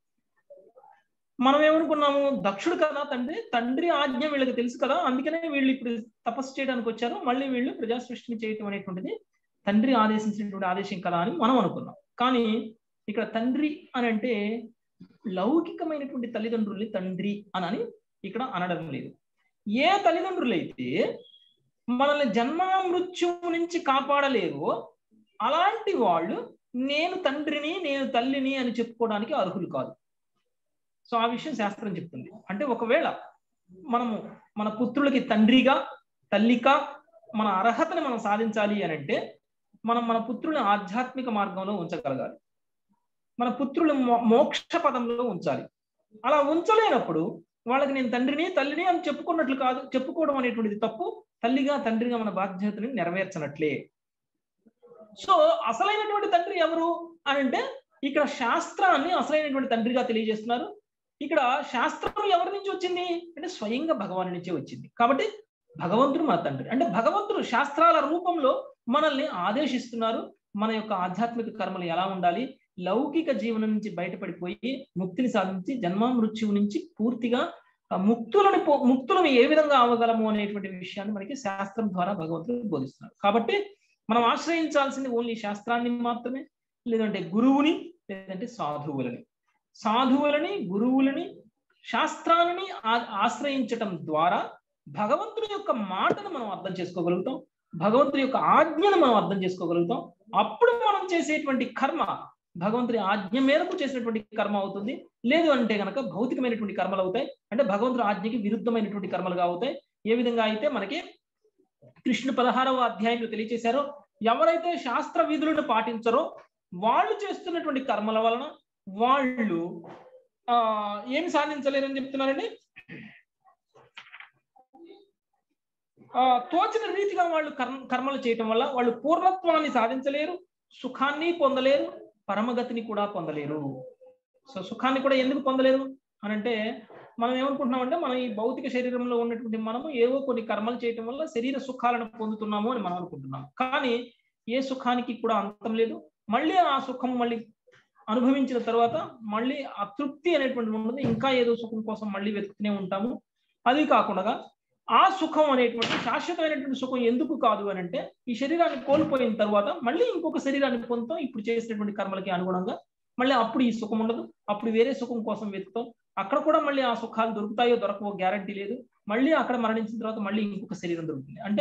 మనం ఏమనుకున్నాము దక్షుడు కదా తండ్రి తండ్రి ఆజ్ఞ వీళ్ళకి తెలుసు కదా అందుకనే వీళ్ళు ఇప్పుడు తపస్సు చేయడానికి వచ్చారు మళ్ళీ వీళ్ళు ప్రజా సృష్టిని చేయటం అనేటువంటిది తండ్రి ఆదేశించినటువంటి ఆదేశం కదా అని మనం అనుకున్నాం కానీ ఇక్కడ తండ్రి అని అంటే లౌకికమైనటువంటి తల్లిదండ్రుల్ని తండ్రి అని అని ఇక్కడ అనడం లేదు ఏ తల్లిదండ్రులైతే మనల్ని జన్మ మృత్యువు నుంచి కాపాడలేరు అలాంటి వాళ్ళు నేను తండ్రిని నేను తల్లిని అని చెప్పుకోవడానికి అర్హులు కాదు సో ఆ విషయం శాస్త్రం చెప్తుంది అంటే ఒకవేళ మనము మన పుత్రులకి తండ్రిగా తల్లిగా మన అర్హతని మనం సాధించాలి అని అంటే మనం మన పుత్రుని ఆధ్యాత్మిక మార్గంలో ఉంచగలగాలి మన పుత్రులు మోక్ష పదంలో ఉంచాలి అలా ఉంచలేనప్పుడు వాళ్ళకి నేను తండ్రిని తల్లిని అని చెప్పుకున్నట్లు కాదు చెప్పుకోవడం అనేటువంటిది తప్పు తల్లిగా తండ్రిగా మన బాధ్యతని నెరవేర్చనట్లే సో అసలైనటువంటి తండ్రి ఎవరు అని అంటే ఇక్కడ శాస్త్రాన్ని అసలైనటువంటి తండ్రిగా తెలియజేస్తున్నారు ఇక్కడ శాస్త్రం ఎవరి నుంచి వచ్చింది అంటే స్వయంగా భగవాను నుంచే వచ్చింది కాబట్టి భగవంతుడు మన తండ్రి అంటే భగవంతుడు శాస్త్రాల రూపంలో మనల్ని ఆదేశిస్తున్నారు మన యొక్క ఆధ్యాత్మిక కర్మలు ఎలా ఉండాలి లౌకిక జీవనం నుంచి బయటపడిపోయి ముక్తిని సాధించి జన్మ మృత్యువు నుంచి పూర్తిగా ముక్తులని ముక్తులను ఏ విధంగా అవ్వగలము అనేటువంటి విషయాన్ని మనకి శాస్త్రం ద్వారా భగవంతుడు బోధిస్తున్నారు కాబట్టి మనం ఆశ్రయించాల్సింది ఓన్లీ శాస్త్రాన్ని మాత్రమే లేదంటే గురువుని లేదంటే సాధువులని సాధువులని గురువులని శాస్త్రాలని ఆశ్రయించటం ద్వారా భగవంతుడి యొక్క మాటను మనం అర్థం చేసుకోగలుగుతాం భగవంతుడి యొక్క ఆజ్ఞను మనం అర్థం చేసుకోగలుగుతాం అప్పుడు మనం చేసేటువంటి కర్మ భగవంతుడి ఆజ్ఞ మేరకు చేసినటువంటి కర్మ అవుతుంది లేదు అంటే కనుక భౌతికమైనటువంటి కర్మలు అవుతాయి అంటే భగవంతుడి ఆజ్ఞకి విరుద్ధమైనటువంటి కర్మలుగా అవుతాయి ఏ విధంగా అయితే మనకి కృష్ణుడు పదహారవ అధ్యాయంలో తెలియచేశారో ఎవరైతే శాస్త్ర విధులను పాటించరో వాళ్ళు చేస్తున్నటువంటి కర్మల వలన వాళ్ళు ఆ ఏమి సాధించలేరని చెప్తున్నారండి ఆ తోచిన రీతిగా వాళ్ళు కర్మ కర్మలు చేయటం వల్ల వాళ్ళు పూర్ణత్వాన్ని సాధించలేరు సుఖాన్ని పొందలేరు పరమగతిని కూడా పొందలేరు సో సుఖాన్ని కూడా ఎందుకు పొందలేరు అని అంటే మనం ఏమనుకుంటున్నామంటే మనం ఈ భౌతిక శరీరంలో ఉన్నటువంటి మనము ఏవో కొన్ని కర్మలు చేయటం వల్ల శరీర సుఖాలను పొందుతున్నాము అని మనం అనుకుంటున్నాం కానీ ఏ సుఖానికి కూడా అంతం లేదు మళ్ళీ ఆ సుఖం మళ్ళీ అనుభవించిన తర్వాత మళ్ళీ అతృప్తి అనేటువంటి ఉండదు ఇంకా ఏదో సుఖం కోసం మళ్ళీ వెతుకుతూనే ఉంటాము అది కాకుండా ఆ సుఖం అనేటువంటి శాశ్వతమైనటువంటి సుఖం ఎందుకు కాదు అని అంటే ఈ శరీరాన్ని కోల్పోయిన తర్వాత మళ్ళీ ఇంకొక శరీరాన్ని పొందుతాం ఇప్పుడు చేసినటువంటి కర్మలకి అనుగుణంగా మళ్ళీ అప్పుడు ఈ సుఖం ఉండదు అప్పుడు వేరే సుఖం కోసం వెతుకుతాం అక్కడ కూడా మళ్ళీ ఆ సుఖాలు దొరుకుతాయో దొరకవో గ్యారంటీ లేదు మళ్ళీ అక్కడ మరణించిన తర్వాత మళ్ళీ ఇంకొక శరీరం దొరుకుతుంది అంటే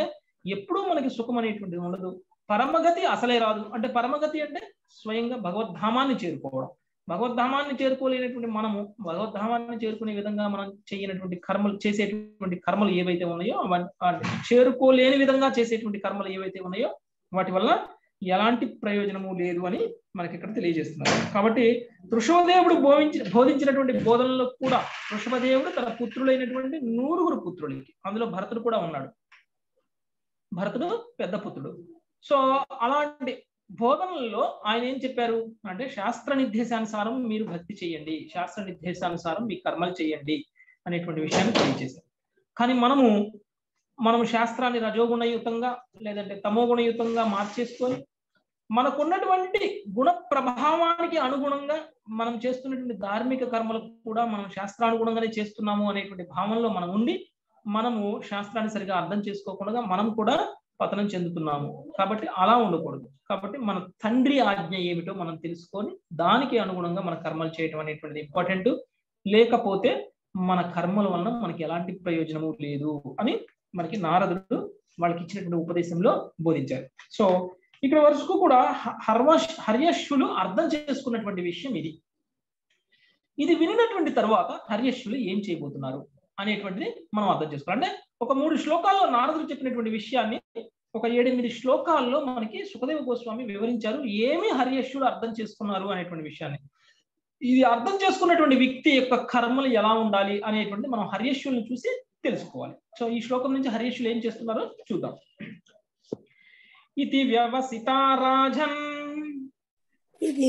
ఎప్పుడూ మనకి సుఖం అనేటువంటిది ఉండదు పరమగతి అసలే రాదు అంటే పరమగతి అంటే స్వయంగా భగవద్ధామాన్ని చేరుకోవడం భగవద్ధామాన్ని చేరుకోలేనటువంటి మనము భగవద్ధామాన్ని చేరుకునే విధంగా మనం చేయనటువంటి కర్మలు చేసేటువంటి కర్మలు ఏవైతే ఉన్నాయో అవన్నీ చేరుకోలేని విధంగా చేసేటువంటి కర్మలు ఏవైతే ఉన్నాయో వాటి వల్ల ఎలాంటి ప్రయోజనము లేదు అని మనకి ఇక్కడ తెలియజేస్తున్నారు కాబట్టి వృషభదేవుడు బోధించి బోధించినటువంటి బోధనలో కూడా వృషభదేవుడు తన పుత్రులైనటువంటి నూరుగురు పుత్రులకి అందులో భరతుడు కూడా ఉన్నాడు భరతుడు పెద్ద పుత్రుడు సో అలాంటి బోధనల్లో ఆయన ఏం చెప్పారు అంటే శాస్త్ర నిర్దేశానుసారం మీరు భక్తి చేయండి శాస్త్ర నిర్దేశానుసారం మీ కర్మలు చేయండి అనేటువంటి విషయాన్ని తెలియజేశారు కానీ మనము మనము శాస్త్రాన్ని రజోగుణయుతంగా లేదంటే తమోగుణయుతంగా మార్చేసుకొని మనకున్నటువంటి గుణ ప్రభావానికి అనుగుణంగా మనం చేస్తున్నటువంటి ధార్మిక కర్మలకు కూడా మనం శాస్త్రానుగుణంగానే చేస్తున్నాము అనేటువంటి భావనలో మనం ఉండి మనము శాస్త్రాన్ని సరిగా అర్థం చేసుకోకుండా మనం కూడా పతనం చెందుతున్నాము కాబట్టి అలా ఉండకూడదు కాబట్టి మన తండ్రి ఆజ్ఞ ఏమిటో మనం తెలుసుకొని దానికి అనుగుణంగా మన కర్మలు చేయడం అనేటువంటిది ఇంపార్టెంట్ లేకపోతే మన కర్మల వలన మనకి ఎలాంటి ప్రయోజనము లేదు అని మనకి నారదుడు వాళ్ళకి ఇచ్చినటువంటి ఉపదేశంలో బోధించారు సో ఇక్కడ వరకు కూడా హర్వష్ హర్యశ్వులు అర్థం చేసుకున్నటువంటి విషయం ఇది ఇది వినినటువంటి తర్వాత హర్యశ్వులు ఏం చేయబోతున్నారు అనేటువంటిది మనం అర్థం చేసుకోవాలి అంటే ఒక మూడు శ్లోకాల్లో నారదుడు చెప్పినటువంటి విషయాన్ని ఒక ఏడెనిమిది శ్లోకాల్లో మనకి సుఖదేవ గోస్వామి వివరించారు ఏమి హర్యశ్వులు అర్థం చేసుకున్నారు అనేటువంటి విషయాన్ని ఇది అర్థం చేసుకున్నటువంటి వ్యక్తి యొక్క కర్మలు ఎలా ఉండాలి అనేటువంటి మనం హర్యశ్వుల్ని చూసి తెలుసుకోవాలి సో ఈ శ్లోకం నుంచి హర్యశ్వులు ఏం చేస్తున్నారో చూద్దాం ఇది వ్యవసితా రాజన్ ఇది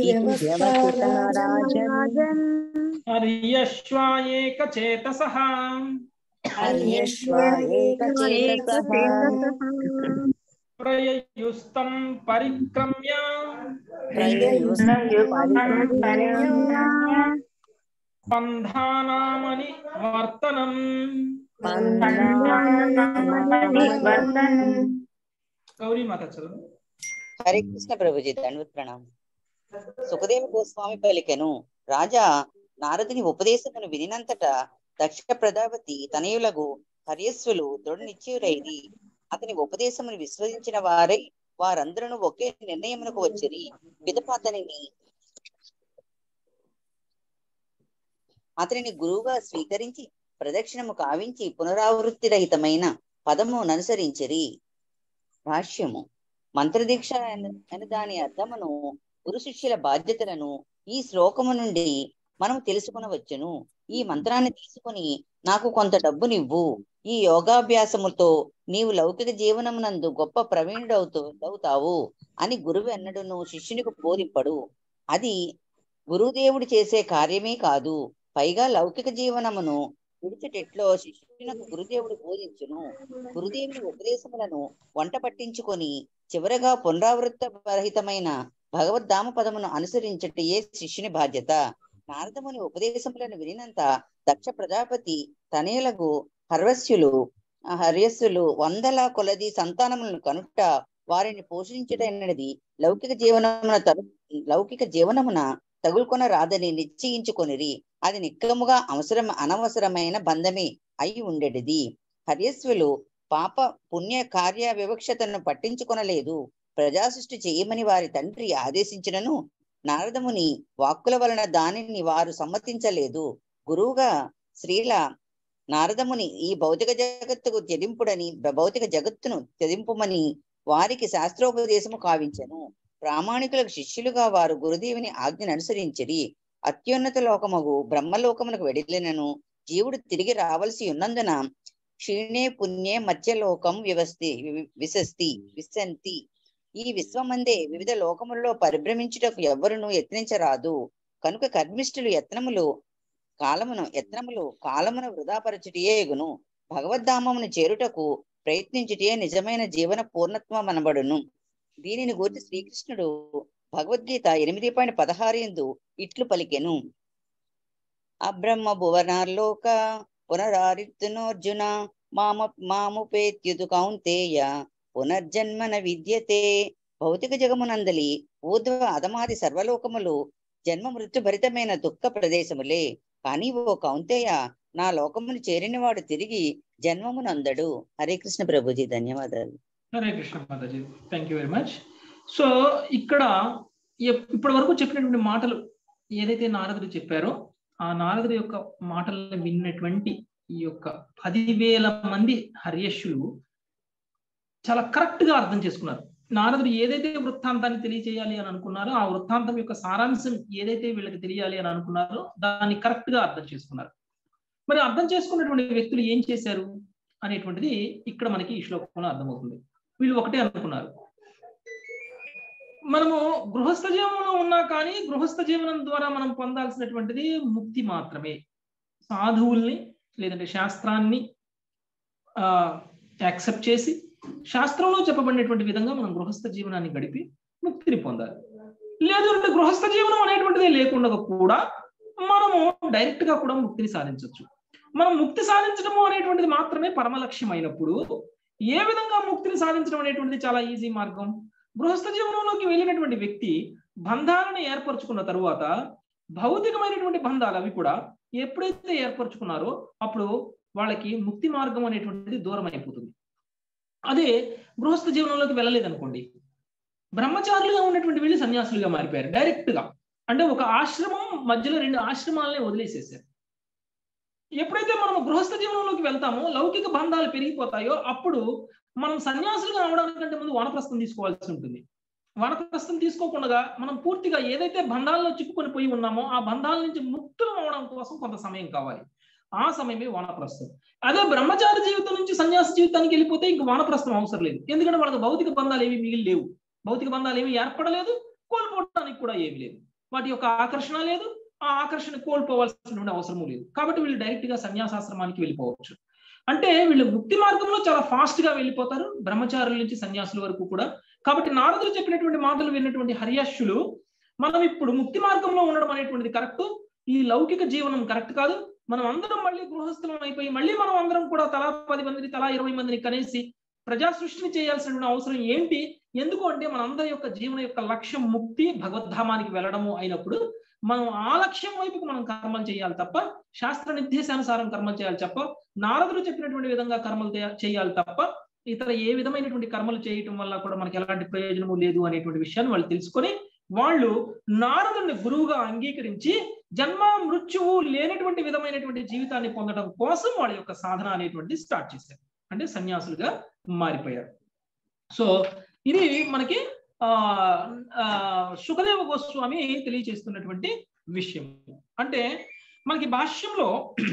హర్యశ్వాయేక చేతస ప్రయయుస్తం పరిక్రమ్య బంధానామని వర్తనం గౌరీ మాత చదువు హరే కృష్ణ ప్రభుజీ దండవత్ ప్రణామం సుఖదేవ గోస్వామి పలికెను రాజా నారదుని ఉపదేశమును వినినంతట దక్ష ప్రజాపతి తనయులకు హర్యస్సులు దృఢ నిశ్చయురైది అతని ఉపదేశమును విశ్వసించిన వారై వారందరూ ఒకే నిర్ణయమునకు వచ్చిరి పిదప అతనిని అతనిని గురువుగా స్వీకరించి ప్రదక్షిణము కావించి పునరావృత్తి రహితమైన పదము అనుసరించిరి భాష్యము మంత్రదీక్ష అని దాని అర్థమును గురు శిష్యుల బాధ్యతలను ఈ శ్లోకము నుండి మనం తెలుసుకునవచ్చును ఈ మంత్రాన్ని తీసుకుని నాకు కొంత డబ్బునివ్వు ఈ యోగాభ్యాసముతో నీవు లౌకిక జీవనమునందు గొప్ప ప్రవీణుడవుతూ అవుతావు అని గురువు ఎన్నడును శిష్యునికి బోధింపడు అది గురుదేవుడు చేసే కార్యమే కాదు పైగా లౌకిక జీవనమును విడిచిటెట్లో శిష్యునకు గురుదేవుడు బోధించును గురుదేవుని ఉపదేశములను వంట పట్టించుకొని చివరగా పునరావృత రహితమైన భగవద్ధామ పదమును అనుసరించటయే శిష్యుని బాధ్యత నారదముని ఉపదేశములను వినినంత దక్ష ప్రజాపతి తనయులకు హర్వస్యులు హర్యస్సులు వందల కొలది సంతానములను కనుట వారిని పోషించటైనది లౌకిక జీవనమున తగు లౌకిక జీవనమున తగులుకొన రాదని నిశ్చయించుకొనిరి అది నిక్కముగా అవసరం అనవసరమైన బంధమే అయి ఉండేటిది హర్యస్సులు పాప పుణ్య కార్య వివక్షతను పట్టించుకొనలేదు ప్రజాసృష్టి చేయమని వారి తండ్రి ఆదేశించినను నారదముని వాక్కుల వలన దానిని వారు సమ్మతించలేదు గురువుగా శ్రీల నారదముని ఈ భౌతిక జగత్తుకు త్యజింపుడని భౌతిక జగత్తును త్యజింపుమని వారికి శాస్త్రోపదేశము కావించను ప్రామాణికులకు శిష్యులుగా వారు గురుదేవుని ఆజ్ఞను అనుసరించిరి అత్యున్నత లోకమగు బ్రహ్మలోకమునకు వెడిలినను జీవుడు తిరిగి రావలసి ఉన్నందున క్షీణే పుణ్యే మధ్యలోకం వ్యవస్థి విశస్తి విశంతి ఈ విశ్వమందే వివిధ లోకములలో పరిభ్రమించుటకు ఎవ్వరును యత్నించరాదు కనుక కర్మిష్ఠులు యత్నములు కాలమును యత్నములు కాలమును వృధాపరచుటియే ఎగును భగవద్ధామమును చేరుటకు ప్రయత్నించుటే నిజమైన జీవన పూర్ణత్వం అనబడును దీనిని గురించి శ్రీకృష్ణుడు భగవద్గీత ఎనిమిది పాయింట్ పదహారు ఎందు ఇట్లు పలికెను అబ్రహ్మ భువనార్లోక పునరారిత్తునోర్జున మామ మాముపేత్యుదు కౌంతేయ పునర్జన్మన విద్యతే భౌతిక జగమునందలి ఊర్ధ్వ అధమాది సర్వలోకములు జన్మ మృత్యు భరితమైన దుఃఖ ప్రదేశములే కానీ ఓ కౌంతేయ నా లోకమును చేరినవాడు తిరిగి జన్మమునందడు హరే కృష్ణ ప్రభుజీ ధన్యవాదాలు హరే కృష్ణ మాతాజీ thank you very much so ఇక్కడ ఎప్- ఇప్పటి వరకు చెప్పినటువంటి మాటలు ఏదైతే నారదుడు చెప్పారో ఆ నారదుడి యొక్క మాటలను విన్నటువంటి ఈ యొక్క పదివేల మంది హర్యశులు చాలా కరెక్ట్ గా అర్థం చేసుకున్నారు నారదుడు ఏదైతే వృత్తాంతాన్ని తెలియజేయాలి అని అనుకున్నారో ఆ వృత్తాంతం యొక్క సారాంశం ఏదైతే వీళ్ళకి తెలియాలి అని అనుకున్నారో దాన్ని కరెక్ట్ గా అర్థం చేసుకున్నారు మరి అర్థం చేసుకున్నటువంటి వ్యక్తులు ఏం చేశారు అనేటువంటిది ఇక్కడ మనకి ఈ శ్లోకంలో అర్థమవుతుంది వీళ్ళు ఒకటే అనుకున్నారు మనము గృహస్థ జీవనంలో ఉన్నా కానీ గృహస్థ జీవనం ద్వారా మనం పొందాల్సినటువంటిది ముక్తి మాత్రమే సాధువుల్ని లేదంటే శాస్త్రాన్ని ఆ యాక్సెప్ట్ చేసి శాస్త్రంలో చెప్పబడినటువంటి విధంగా మనం గృహస్థ జీవనాన్ని గడిపి ముక్తిని పొందాలి లేదు అంటే గృహస్థ జీవనం అనేటువంటిదే లేకుండా కూడా మనము డైరెక్ట్ గా కూడా ముక్తిని సాధించవచ్చు మనం ముక్తి సాధించడము అనేటువంటిది మాత్రమే పరమ లక్ష్యం అయినప్పుడు ఏ విధంగా ముక్తిని సాధించడం అనేటువంటిది చాలా ఈజీ మార్గం గృహస్థ జీవనంలోకి వెళ్ళినటువంటి వ్యక్తి బంధాలను ఏర్పరచుకున్న తరువాత భౌతికమైనటువంటి బంధాలు అవి కూడా ఎప్పుడైతే ఏర్పరచుకున్నారో అప్పుడు వాళ్ళకి ముక్తి మార్గం అనేటువంటిది దూరం అయిపోతుంది అదే గృహస్థ జీవనంలోకి వెళ్ళలేదనుకోండి బ్రహ్మచారులుగా ఉన్నటువంటి వీళ్ళు సన్యాసులుగా మారిపోయారు డైరెక్ట్ గా అంటే ఒక ఆశ్రమం మధ్యలో రెండు ఆశ్రమాలనే వదిలేసేసారు ఎప్పుడైతే మనం గృహస్థ జీవనంలోకి వెళ్తామో లౌకిక బంధాలు పెరిగిపోతాయో అప్పుడు మనం సన్యాసులుగా అవడానికంటే ముందు వానప్రస్థం తీసుకోవాల్సి ఉంటుంది వానప్రస్థం తీసుకోకుండా మనం పూర్తిగా ఏదైతే బంధాల్లో చిక్కుకొని పోయి ఉన్నామో ఆ బంధాల నుంచి ముక్తులం అవడం కోసం కొంత సమయం కావాలి ఆ సమయమే వానప్రస్థం అదే బ్రహ్మచారి జీవితం నుంచి సన్యాస జీవితానికి వెళ్ళిపోతే ఇంక వానప్రస్థం అవసరం లేదు ఎందుకంటే వాళ్ళకి భౌతిక బంధాలు ఏవి మిగిలి లేవు భౌతిక బంధాలు ఏమి ఏర్పడలేదు కోల్పోవడానికి కూడా ఏమి లేదు వాటి యొక్క ఆకర్షణ లేదు ఆ ఆకర్షణ కోల్పోవాల్సినటువంటి అవసరము లేదు కాబట్టి వీళ్ళు డైరెక్ట్ గా సన్యాసాశ్రమానికి వెళ్ళిపోవచ్చు అంటే వీళ్ళు ముక్తి మార్గంలో చాలా ఫాస్ట్ గా వెళ్ళిపోతారు బ్రహ్మచారుల నుంచి సన్యాసుల వరకు కూడా కాబట్టి నారదులు చెప్పినటువంటి మాటలు విన్నటువంటి హర్యాష్యులు మనం ఇప్పుడు ముక్తి మార్గంలో ఉండడం అనేటువంటిది కరెక్ట్ ఈ లౌకిక జీవనం కరెక్ట్ కాదు మనం అందరం మళ్ళీ గృహస్థలం అయిపోయి మళ్ళీ మనం అందరం కూడా తలా పది మందిని తలా ఇరవై మందిని కనేసి ప్రజా సృష్టిని చేయాల్సిన అవసరం ఏంటి ఎందుకు అంటే మనందరి యొక్క జీవన యొక్క లక్ష్యం ముక్తి భగవద్ధామానికి వెళ్ళడము అయినప్పుడు మనం ఆ లక్ష్యం వైపుకు మనం కర్మలు చేయాలి తప్ప శాస్త్ర నిర్దేశానుసారం కర్మలు చేయాలి తప్ప నారదుడు చెప్పినటువంటి విధంగా కర్మలు తే- చేయాలి తప్ప ఇతర ఏ విధమైనటువంటి కర్మలు చేయటం వల్ల కూడా మనకి ఎలాంటి ప్రయోజనము లేదు అనేటువంటి విషయాన్ని వాళ్ళు తెలుసుకొని వాళ్ళు నారదుడిని గురువుగా అంగీకరించి జన్మ మృత్యువు లేనటువంటి విధమైనటువంటి జీవితాన్ని పొందడం కోసం వాళ్ళ యొక్క సాధన అనేటువంటి స్టార్ట్ చేశారు అంటే సన్యాసులుగా మారిపోయారు సో ఇది మనకి ఆ ఆ, సుఖదేవ గోస్వామి తెలియజేస్తున్నటువంటి విషయం అంటే మనకి భాష్యంలో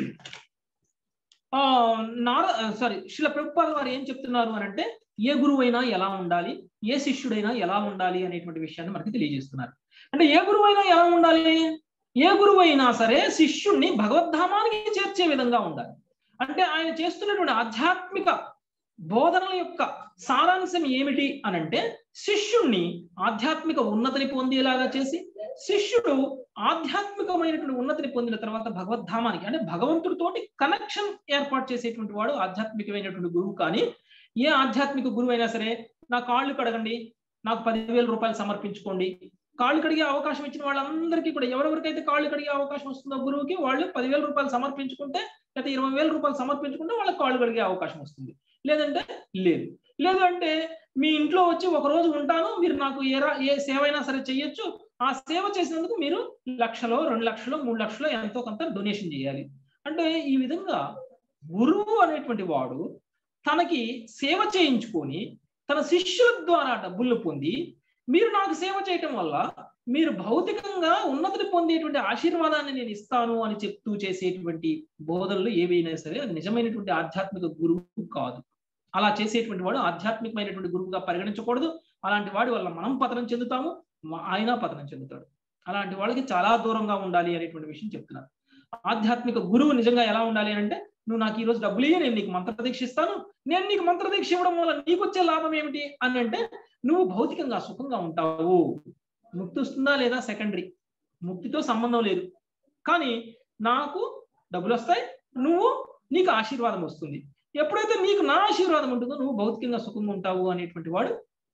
ఆ నార సారీ శిల ప్రభుపాద వారు ఏం చెప్తున్నారు అని అంటే ఏ గురువైనా ఎలా ఉండాలి ఏ శిష్యుడైనా ఎలా ఉండాలి అనేటువంటి విషయాన్ని మనకి తెలియజేస్తున్నారు అంటే ఏ గురువైనా ఎలా ఉండాలి ఏ గురువైనా సరే శిష్యుణ్ణి భగవద్ధామానికి చేర్చే విధంగా ఉండాలి అంటే ఆయన చేస్తున్నటువంటి ఆధ్యాత్మిక బోధనల యొక్క సారాంశం ఏమిటి అని అంటే శిష్యుణ్ణి ఆధ్యాత్మిక ఉన్నతిని పొందేలాగా చేసి శిష్యుడు ఆధ్యాత్మికమైనటువంటి ఉన్నతిని పొందిన తర్వాత భగవద్ధామానికి అంటే భగవంతుడితోటి కనెక్షన్ ఏర్పాటు చేసేటువంటి వాడు ఆధ్యాత్మికమైనటువంటి గురువు కానీ ఏ ఆధ్యాత్మిక గురువు అయినా సరే నా కాళ్ళు కడగండి నాకు పదివేల రూపాయలు సమర్పించుకోండి కాళ్ళు కడిగే అవకాశం ఇచ్చిన వాళ్ళందరికీ కూడా ఎవరెవరికైతే కాళ్ళు కడిగే అవకాశం వస్తుందో గురువుకి వాళ్ళు పదివేల రూపాయలు సమర్పించుకుంటే లేకపోతే ఇరవై వేల రూపాయలు సమర్పించుకుంటే వాళ్ళకి కాళ్ళు కడిగే అవకాశం వస్తుంది లేదంటే లేదు లేదు అంటే మీ ఇంట్లో వచ్చి ఒక రోజు ఉంటాను మీరు నాకు ఏ రా- ఏ సేవ అయినా సరే చెయ్యొచ్చు ఆ సేవ చేసినందుకు మీరు లక్షలో రెండు లక్షలు మూడు లక్షలు ఎంతో కొంత డొనేషన్ చేయాలి అంటే ఈ విధంగా గురువు అనేటువంటి వాడు తనకి సేవ చేయించుకొని తన శిష్యుల ద్వారా డబ్బులు పొంది మీరు నాకు సేవ చేయటం వల్ల మీరు భౌతికంగా ఉన్నతిని పొందేటువంటి ఆశీర్వాదాన్ని నేను ఇస్తాను అని చెప్తూ చేసేటువంటి బోధనలు ఏవైనా సరే అది నిజమైనటువంటి ఆధ్యాత్మిక గురువు కాదు అలా చేసేటువంటి వాడు ఆధ్యాత్మికమైనటువంటి గురువుగా పరిగణించకూడదు అలాంటి వాడి వల్ల మనం పతనం చెందుతాము మా- ఆయన పతనం చెందుతాడు అలాంటి వాళ్ళకి చాలా దూరంగా ఉండాలి అనేటువంటి విషయం చెప్తున్నారు ఆధ్యాత్మిక గురువు నిజంగా ఎలా ఉండాలి అంటే నువ్వు నాకు ఈ రోజు డబ్బులు ఇయ్యి నేను నీకు మంత్రదీక్ష ఇస్తాను నేను నీకు మంత్రదీక్ష ఇవ్వడం వల్ల నీకు వచ్చే లాభం ఏమిటి అని అంటే నువ్వు భౌతికంగా సుఖంగా ఉంటావు ముక్తి వస్తుందా లేదా సెకండరీ ముక్తితో సంబంధం లేదు కానీ నాకు డబ్బులు వస్తాయి నువ్వు నీకు ఆశీర్వాదం వస్తుంది ఎప్పుడైతే నీకు నా ఆశీర్వాదం ఉంటుందో నువ్వు భౌతికంగా సుఖంగా ఉంటావు అనేటువంటి వాడు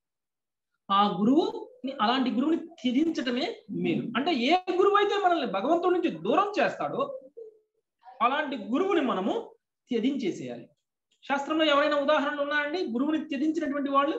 ఆ గురువు అలాంటి గురువుని త్యజించటమే మేలు అంటే ఏ గురువు అయితే మనల్ని భగవంతుడి నుంచి దూరం చేస్తాడో అలాంటి గురువుని మనము త్యజించేసేయాలి శాస్త్రంలో ఎవరైనా ఉదాహరణలు ఉన్నాయండి గురువుని త్యజించినటువంటి వాళ్ళు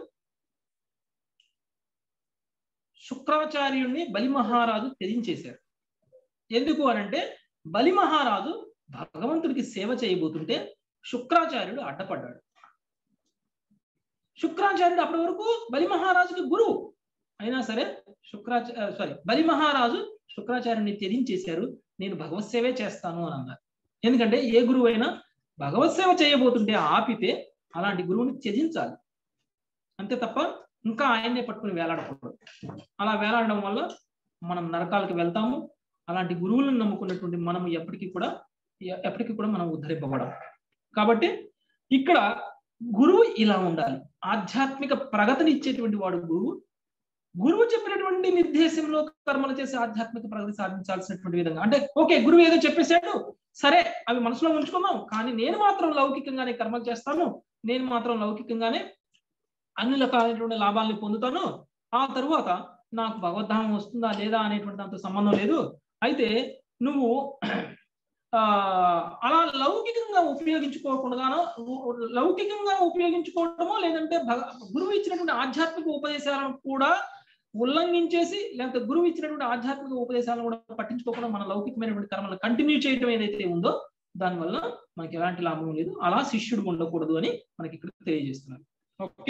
శుక్రాచార్యుణ్ణి బలి మహారాజు త్యజించేశారు ఎందుకు అనంటే బలి మహారాజు భగవంతుడికి సేవ చేయబోతుంటే శుక్రాచార్యుడు అడ్డపడ్డాడు శుక్రాచార్యుడు అప్పటి వరకు బలి మహారాజుకి గురువు అయినా సరే శుక్రాచార్య సారీ బలి మహారాజు శుక్రాచార్యుని త్యజించేశారు నేను భగవత్ సేవే చేస్తాను అని అన్నారు ఎందుకంటే ఏ గురువు అయినా భగవత్ సేవ చేయబోతుంటే ఆపితే అలాంటి గురువుని త్యజించాలి అంతే తప్ప ఇంకా ఆయన్నే పట్టుకుని వేలాడకూడదు అలా వేలాడడం వల్ల మనం నరకాలకు వెళ్తాము అలాంటి గురువులను నమ్ముకున్నటువంటి మనం ఎప్పటికీ కూడా ఎ- ఎప్పటికీ కూడా మనం ఉద్ధరింపబడం కాబట్టి ఇక్కడ గురువు ఇలా ఉండాలి ఆధ్యాత్మిక ప్రగతిని ఇచ్చేటువంటి వాడు గురువు గురువు చెప్పినటువంటి నిర్దేశంలో కర్మలు చేసి ఆధ్యాత్మిక ప్రగతి సాధించాల్సినటువంటి విధంగా అంటే ఓకే గురువు ఏదో చెప్పేశాడు సరే అవి మనసులో ఉంచుకుందాం కానీ నేను మాత్రం లౌకికంగానే కర్మలు చేస్తాను నేను మాత్రం లౌకికంగానే అన్ని రకాలైనటువంటి లాభాలని పొందుతాను ఆ తరువాత నాకు భగవద్ధామం వస్తుందా లేదా అనేటువంటి అంత సంబంధం లేదు అయితే నువ్వు ఆ అలా లౌకికంగా ఉపయోగించుకోకుండానో లౌకికంగా ఉపయోగించుకోవడమో లేదంటే భగ- గురువు ఇచ్చినటువంటి ఆధ్యాత్మిక ఉపదేశాలను కూడా ఉల్లంఘించేసి లేకపోతే గురువు ఇచ్చినటువంటి ఆధ్యాత్మిక ఉపదేశాలను కూడా పట్టించుకోకుండా మన లౌకికమైనటువంటి కర్మలను కంటిన్యూ చేయడం ఏదైతే ఉందో దానివల్ల మనకి ఎలాంటి లాభం లేదు అలా శిష్యుడు ఉండకూడదు అని మనకి ఇక్కడ తెలియజేస్తున్నారు ఓకే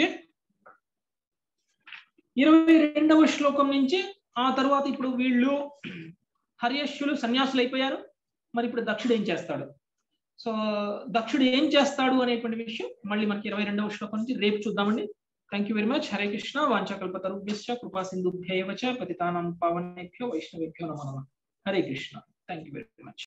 ఇరవై రెండవ శ్లోకం నుంచి ఆ తర్వాత ఇప్పుడు వీళ్ళు హర్యశ్యులు సన్యాసులు అయిపోయారు మరి ఇప్పుడు దక్షుడు ఏం చేస్తాడు సో దక్షుడు ఏం చేస్తాడు అనేటువంటి విషయం మళ్ళీ మనకి ఇరవై రెండవ శ్లోకం నుంచి రేపు చూద్దామండి thank you very much Hare Krishna వాంఛకల్పతరుభ్యశ్చ కృపా సింధుభ్యైవ చ పతితానాం పావనేభ్యో వైష్ణవేభ్యో నమో నమః Hare Krishna thank you very much